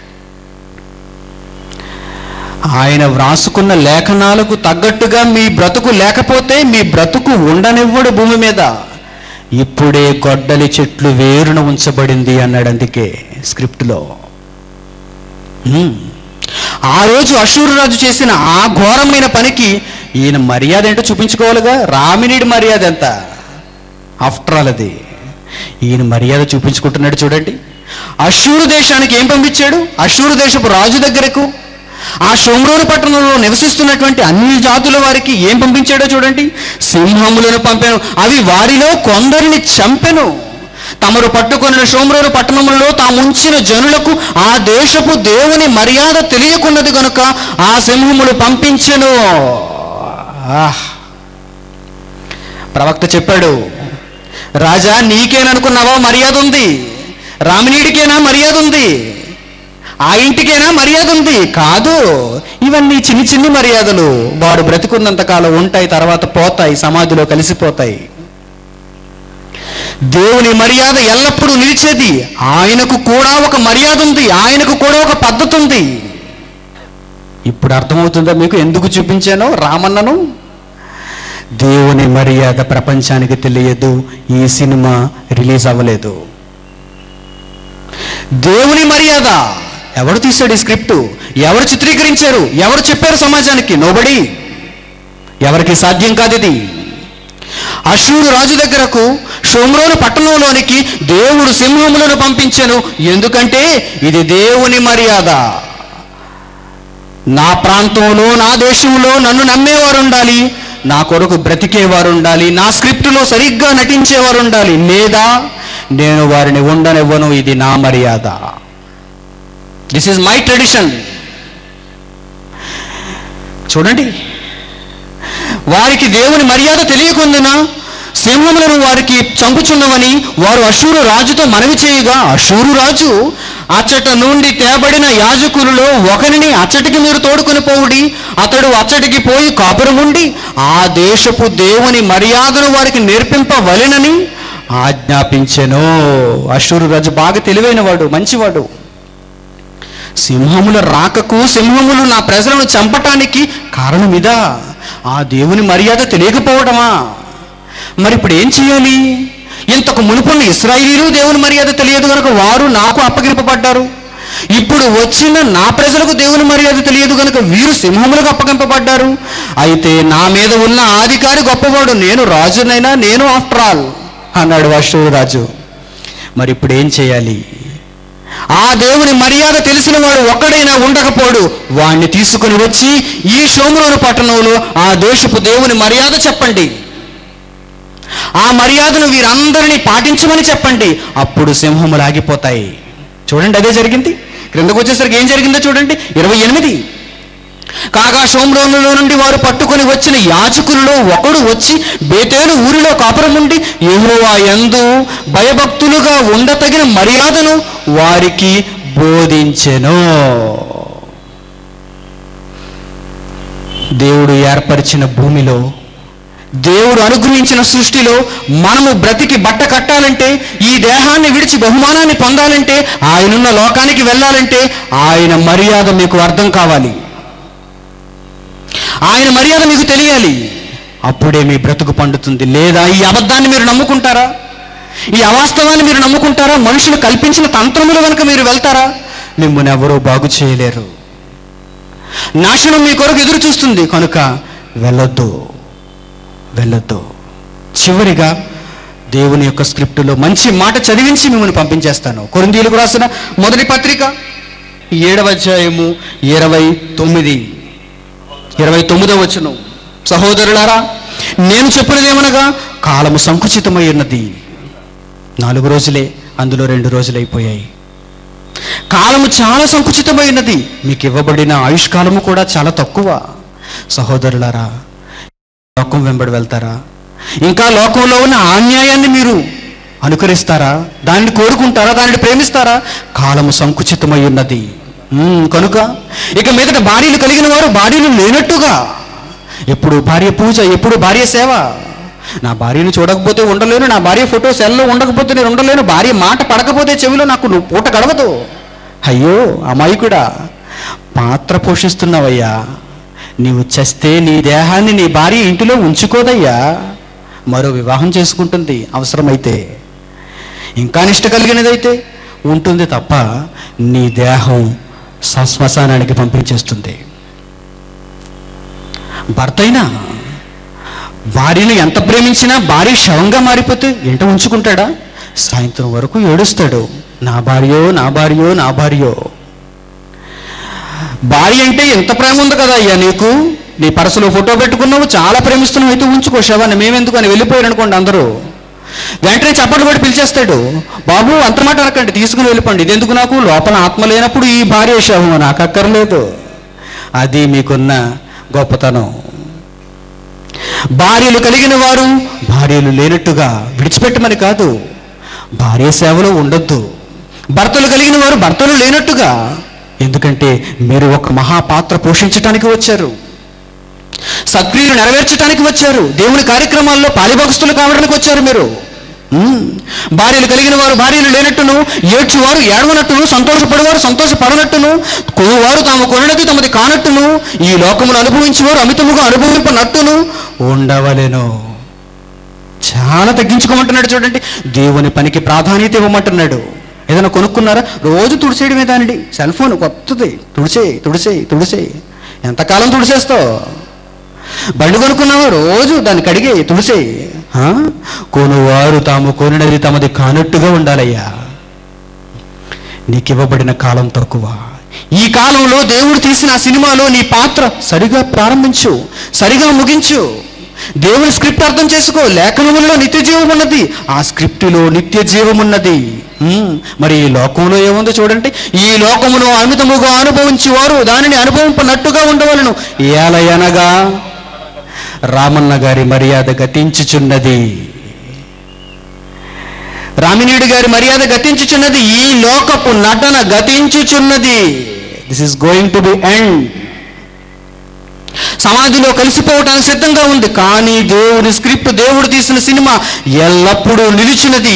ఆయన వ్రాసుకున్న లేఖనాలకు తగ్గట్టుగా మీ బ్రతుకు లేకపోతే మీ బ్రతుకు ఉండనివ్వడు భూమి మీద ఇప్పుడే గొడ్డలి చెట్లు వేరున ఉంచబడింది అన్నాడు అందుకే స్క్రిప్ట్లో హ్మ్. ఆ రోజు అశూరు రాజు చేసిన ఆ ఘోరమైన పనికి ఈయన మర్యాద ఏంటో చూపించుకోవాలిగా రామినీడి మర్యాద ఎంత ఆఫ్టర్ ఆల్ అది ఈయన మర్యాద చూపించుకుంటున్నాడు చూడండి అశూరు దేశానికి ఏం పంపించాడు అశూరు దేశపు రాజు దగ్గరకు ఆ షోమ్రోను పట్టణంలో నివసిస్తున్నటువంటి అన్ని జాతుల వారికి ఏం పంపించాడో చూడండి సింహములను పంపాను అవి వారిలో కొందరిని చంపెను తమరు పట్టుకొనిన షోమ్రోను పట్టణములలో తాముంచిన జనులకు ఆ దేశపు దేవుని మర్యాద తెలియకున్నది గనుక ఆ సింహములు పంపించెను ఆహ్. ప్రవక్త చెప్పాడు రాజా నీకేననుకున్నావా మర్యాద ఉంది రామినీడికేనా మర్యాద ఉంది ఆ ఇంటికైనా మర్యాద ఉంది కాదు ఇవన్నీ చిన్ని చిన్ని మర్యాదలు వాడు బ్రతికున్నంత కాలం ఉంటాయి తర్వాత పోతాయి సమాధిలో కలిసిపోతాయి దేవుని మర్యాద ఎల్లప్పుడూ నిలిచేది ఆయనకు కూడా ఒక మర్యాద ఉంది ఆయనకు కూడా ఒక పద్ధతి ఉంది ఇప్పుడు అర్థమవుతుందా మీకు ఎందుకు చూపించానో రామన్నను దేవుని మర్యాద ప్రపంచానికి తెలియదు ఈ సినిమా రిలీజ్ అవ్వలేదు దేవుని మర్యాద ఎవరు తీశాడు ఈ స్క్రిప్ట్ ఎవరు చిత్రీకరించారు ఎవరు చెప్పారు సమాజానికి నోబడి ఎవరికి సాధ్యం కాదు ఇది అశూరు రాజు దగ్గరకు షోమ్రోను పట్టణంలోనికి దేవుడు సింహములను పంపించెను ఎందుకంటే ఇది దేవుని మర్యాద నా ప్రాంతంలో నా దేశంలో నన్ను నమ్మేవారు ఉండాలి నా కొరకు బ్రతికేవారు ఉండాలి నా స్క్రిప్టులో సరిగ్గా నటించేవారు ఉండాలి లేదా నేను వారిని ఉండనివ్వను ఇది నా మర్యాద దిస్ ఈజ్ మై ట్రెడిషన్ చూడండి వారికి దేవుని మర్యాద తెలియకుందున సింహములను వారికి చంపుచున్నవని వారు అశూరు రాజుతో మనవి చేయగా అశూరు రాజు అచ్చట నుండి తేబడిన యాజకులలో ఒకరిని అచ్చటికి మీరు తోడుకొని పోవుడి అతడు అచ్చటికి పోయి కాపురముండి ఆ దేశపు దేవుని మర్యాదను వారికి నేర్పింపవలెనని ఆజ్ఞాపించెను అశూరు రాజు బాగా తెలివైనవాడు మంచివాడు సింహముల రాకకు సింహములు నా ప్రజలను చంపటానికి కారణం ఇదా ఆ దేవుని మర్యాద తెలియకపోవడమా మరి ఇప్పుడు ఏం చేయాలి ఇంతకు మునుపున్న ఇస్రాయిలీలు దేవుని మర్యాద తెలియదు కనుక వారు నాకు అప్పగింపబడ్డారు ఇప్పుడు వచ్చిన నా ప్రజలకు దేవుని మర్యాద తెలియదు కనుక వీరు సింహములకు అప్పగింపబడ్డారు అయితే నా మీద ఉన్న ఆధికారి గొప్పవాడు నేను రాజునైనా నేను ఆఫ్టర్ ఆల్ అన్నాడు అశూరు రాజు మరి ఇప్పుడు ఏం చేయాలి ఆ దేవుని మర్యాద తెలిసిన వాడు ఒక్కడైనా ఉండకపోడు వాణ్ణి తీసుకుని వచ్చి ఈ షోములోను పట్టణంలో ఆ దేశపు దేవుని మర్యాద చెప్పండి ఆ మర్యాదను వీరందరినీ పాటించమని చెప్పండి అప్పుడు సింహములు ఆగిపోతాయి చూడండి అదే జరిగింది క్రిందకు వచ్చేసరికి ఏం జరిగిందో చూడండి ఇరవై ఎనిమిది కాగా షోమ్రోనులో నుండి వారు పట్టుకొని వచ్చిన యాజకులలో ఒకడు వచ్చి బేతేలు ఊరిలో కాపురం ఉండి యెహోవా యందు భయభక్తులుగా ఉండతగిన మర్యాదను వారికి బోధించెను దేవుడు ఏర్పరిచిన భూమిలో దేవుడు అనుగ్రహించిన సృష్టిలో మనము బ్రతికి బట్ట కట్టాలంటే ఈ దేహాన్ని విడిచి బహుమానాన్ని పొందాలంటే ఆయనున్న లోకానికి వెళ్ళాలంటే ఆయన మర్యాద మీకు అర్థం కావాలి ఆయన మర్యాద మీకు తెలియాలి అప్పుడే మీ బ్రతుకు పండుతుంది లేదా ఈ అబద్ధాన్ని మీరు నమ్ముకుంటారా ఈ అవాస్తవాన్ని మీరు నమ్ముకుంటారా మనుషులు కల్పించిన తంత్రముల వెనుక మీరు వెళ్తారా మిమ్మల్ని ఎవరూ బాగు చేయలేరు నాశనం మీ కొరకు ఎదురు చూస్తుంది కనుక వెళ్ళొద్దు వెళ్ళొద్దు చివరిగా దేవుని యొక్క స్క్రిప్టులో మంచి మాట చదివించి మిమ్మల్ని పంపించేస్తాను కొరిందీలకు రాసిన మొదటి పత్రిక ఏడవ అధ్యాయము ఇరవై తొమ్మిది ఇరవై తొమ్మిదవ వచనం సహోదరులారా నేను చెప్పినదేమనగా కాలము సంకుచితమై ఉన్నది నాలుగు రోజులే అందులో రెండు రోజులు అయిపోయాయి కాలము చాలా సంకుచితమై ఉన్నది మీకు ఇవ్వబడిన ఆయుష్కాలము కూడా చాలా తక్కువ సహోదరులారా లోకం వెంబడి వెళ్తారా ఇంకా లోకంలో ఉన్న అన్యాయాన్ని మీరు అనుకరిస్తారా దానిని కోరుకుంటారా దానిని ప్రేమిస్తారా కాలము సంకుచితమై ఉన్నది ఉమ్, కనుక ఇక మీదట భార్యలు కలిగిన వారు భార్యలు లేనట్టుగా ఎప్పుడు భార్య పూజ ఎప్పుడు భార్య సేవ నా భార్యను చూడకపోతే ఉండలేను నా భార్య ఫోటో సెల్లో ఉండకపోతే నేను ఉండలేను భార్య మాట పడకపోతే చెవిలో నాకు నువ్వు పూట గడవదు అయ్యో అమాయకుడా పాత్ర పోషిస్తున్నావయ్యా నీవు చస్తే నీ దేహాన్ని నీ భార్య ఇంటిలో ఉంచుకోదయ్యా మరో వివాహం చేసుకుంటుంది అవసరమైతే ఇంకా నిష్ట కలిగినదైతే ఉంటుంది తప్ప నీ దేహం శ్మశానానికి పంపించేస్తుంది భర్త అయినా భార్యను ఎంత ప్రేమించినా భార్య శవంగా మారిపోతే ఇంట ఉంచుకుంటాడా సాయంత్రం వరకు ఏడుస్తాడు నా భార్యో నా భార్యో నా భార్యో భార్య అంటే ఎంత ప్రేమ ఉంది కదా అయ్యా నీకు నీ పరసలో ఫోటో పెట్టుకున్నావు చాలా ప్రేమిస్తున్నావు అయితే ఉంచుకో శవాన్ని మేమెందుకు అని వెళ్ళిపోయారు అనుకోండి అందరూ వెంటనే చప్పట్లు పడి పిలిచేస్తాడు బాబు అంత మాట అనకండి తీసుకుని వెళ్ళిపోండి ఇది ఎందుకు నాకు లోపల ఆత్మ లేనప్పుడు ఈ భార్య శవం నాకు అక్కర్లేదు అది మీకున్న గొప్పతనం భార్యలు కలిగిన వారు భార్యలు లేనట్టుగా విడిచిపెట్టమని కాదు భార్య సేవలో ఉండొద్దు భర్తలు కలిగిన వారు భర్తలు లేనట్టుగా ఎందుకంటే మీరు ఒక మహాపాత్ర పోషించటానికి వచ్చారు సక్రియలు నెరవేర్చడానికి వచ్చారు దేవుని కార్యక్రమాల్లో పాలిభాగస్తులు కావడానికి వచ్చారు మీరు ఉమ్. భార్యలు కలిగిన వారు భార్యలు లేనట్టును ఏడ్చువారు ఏడవనట్టును సంతోషపడేవారు సంతోషపడనట్టును కొనువారు తాము కొనడది తమది కానట్టును ఈ లోకమును అనుభవించేవారు అమితముగా అనుభవింపనట్టును ఉండవలెను చాలా తగ్గించుకోమంటున్నాడు చూడండి దేవుని పనికి ప్రాధాన్యత ఇవ్వమంటున్నాడు ఏదైనా కొనుక్కున్నారా రోజు తుడిచేయడమే దానిడి సెల్ ఫోన్ కొత్తది తుడిచేయి తుడిచేయి తుడిచేయి ఎంతకాలం తుడిచేస్తావు బండి కొనుక్కున్నావా రోజు దాన్ని కడిగే తుడిసేయి ఆ? కొనువారు తాము కొనినది తమది కానట్టుగా ఉండాలయ్యా నీకు ఇవ్వబడిన కాలం తక్కువ ఈ కాలంలో దేవుడు తీసిన ఆ సినిమాలో నీ పాత్ర సరిగా ప్రారంభించు సరిగా ముగించు దేవుని స్క్రిప్ట్ అర్థం చేసుకో లేఖనములలో నిత్య జీవం ఉన్నది ఆ స్క్రిప్టులో నిత్య జీవం ఉన్నది హ్మ్, మరి ఈ లోకంలో ఏముందో చూడండి ఈ లోకమును అమితముగా అనుభవించి వారు దానిని అనుభవింపనట్టుగా ఉండవలను ఏలయనగా రామన్న గారి మర్యాద గతించుచున్నది రామినీయుడి గారి మర్యాద గతించుచున్నది ఈ లోకపు నటన గతించుచున్నది this is going to be end సమాధిలో కలిసిపోవటానికి సిద్ధంగా ఉంది కానీ దేవుని స్క్రిప్ట్ దేవుడు తీసిన సినిమా ఎల్లప్పుడూ నిలిచినది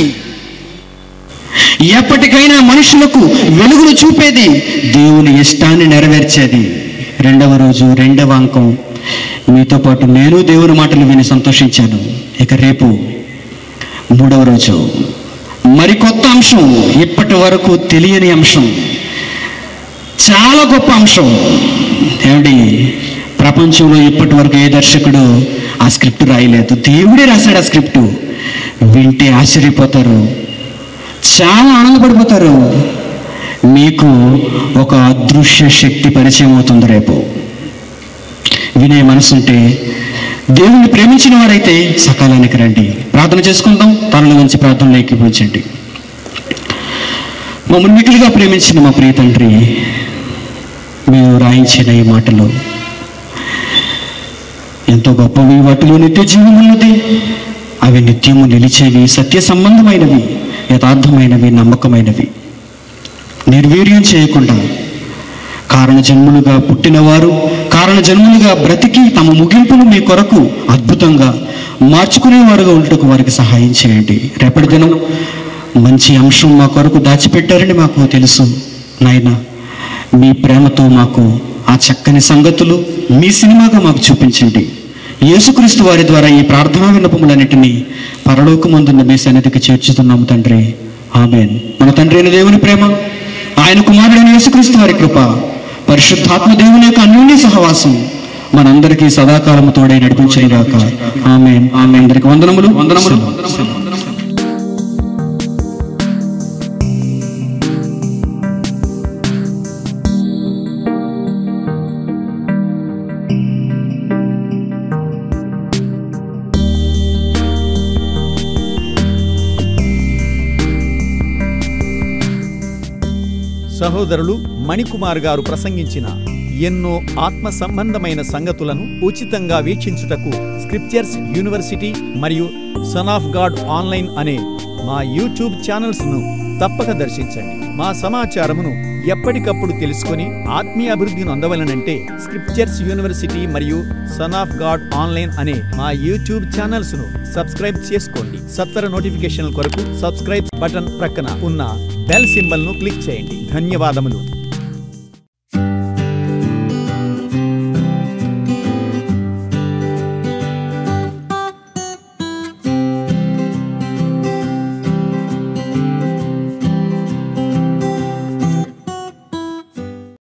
ఎప్పటికైనా మనుషులకు వెలుగును చూపేది దేవుని ఇష్టాన్ని నెరవేర్చేది రెండవ రోజు రెండవ అంకం మీతో పాటు నేను దేవుని మాటలు విని సంతోషించాను ఇక రేపు మూడవ రోజు మరికొత్త అంశం ఇప్పటి వరకు తెలియని అంశం చాలా గొప్ప అంశం ఏమిటి ప్రపంచంలో ఇప్పటి వరకు ఏ దర్శకుడు ఆ స్క్రిప్ట్ రాయలేదు దేవుడే రాశాడు ఆ స్క్రిప్ట్ వింటే ఆశ్చర్యపోతారు చాలా ఆనందపడిపోతారు మీకు ఒక అదృశ్య శక్తి పరిచయం అవుతుంది రేపు వినే మనసుంటే దేవుణ్ణి ప్రేమించిన వారైతే సకాలానికి రండి ప్రార్థన చేసుకుందాం తనలో ఉంచి ప్రార్థనలో ఎక్కిపించండి మమ్మల్ని మిగిలిగా ప్రేమించిన మా ప్రియ తండ్రి మేము రాయించిన ఈ మాటలు ఎంతో గొప్పవి వాటిలో నిత్య జీవం ఉన్నది అవి నిత్యము నిలిచేవి సత్య సంబంధమైనవి యథార్థమైనవి నమ్మకమైనవి నిర్వీర్యం చేయకుండా కారణ జన్ములుగా పుట్టినవారు కారణ జన్ములుగా బ్రతికి తమ ముగింపును మీ కొరకు అద్భుతంగా మార్చుకునేవారుగా ఉండటకు వారికి సహాయం చేయండి రేపటి దినం మంచి అంశం మా కొరకు దాచిపెట్టారని మాకు తెలుసు నాయన మీ ప్రేమతో మాకు ఆ చక్కని సంగతులు మీ సినిమాగా మాకు చూపించండి యేసుక్రీస్తు వారి ద్వారా ఈ ప్రార్థనా విన్నపములన్నిటినీ పరలోకమందున్న మీ సన్నిధికి చేర్చుతున్నాము తండ్రి ఆమెన్ మన తండ్రి అయిన దేవుని ప్రేమ ఆయన కుమారుడైన యేసుక్రీస్తు వారి కృప పరిశుద్ధాత్మ దేవుని యొక్క అన్యోన్య సహవాసం మనందరికీ సదాకాలము తోడై నడిపించేగాక ఆమె ఆమె అందరికి వందనములు వందనములు సహోదరులు మణికుమార్ గారు ప్రసంగించిన ఎన్నో ఆత్మ సంబంధమైన సంగతులను ఉచితంగా వీక్షించుటకు స్క్రిప్చర్స్ యూనివర్సిటీ మరియు సన్ ఆఫ్ గాడ్ ఆన్లైన్ అనే మా యూట్యూబ్ ఛానల్స్ ను తప్పక దర్శించండి మా సమాచారమును ఎప్పటికప్పుడు తెలుసుకొని ఆత్మీయ అభివృద్ధిని అందవలనంటే స్క్రిప్చర్స్ యూనివర్సిటీ మరియు సన్ ఆఫ్ గాడ్ ఆన్లైన్ అనే మా యూట్యూబ్ ఛానల్స్ ను సబ్స్క్రైబ్ చేసుకోండి సత్వర నోటిఫికేషన్ల కొరకు సబ్స్క్రైబ్ బటన్ ప్రక్కన ఉన్న బెల్ సింబల్ ను క్లిక్ చేయండి ధన్యవాదములు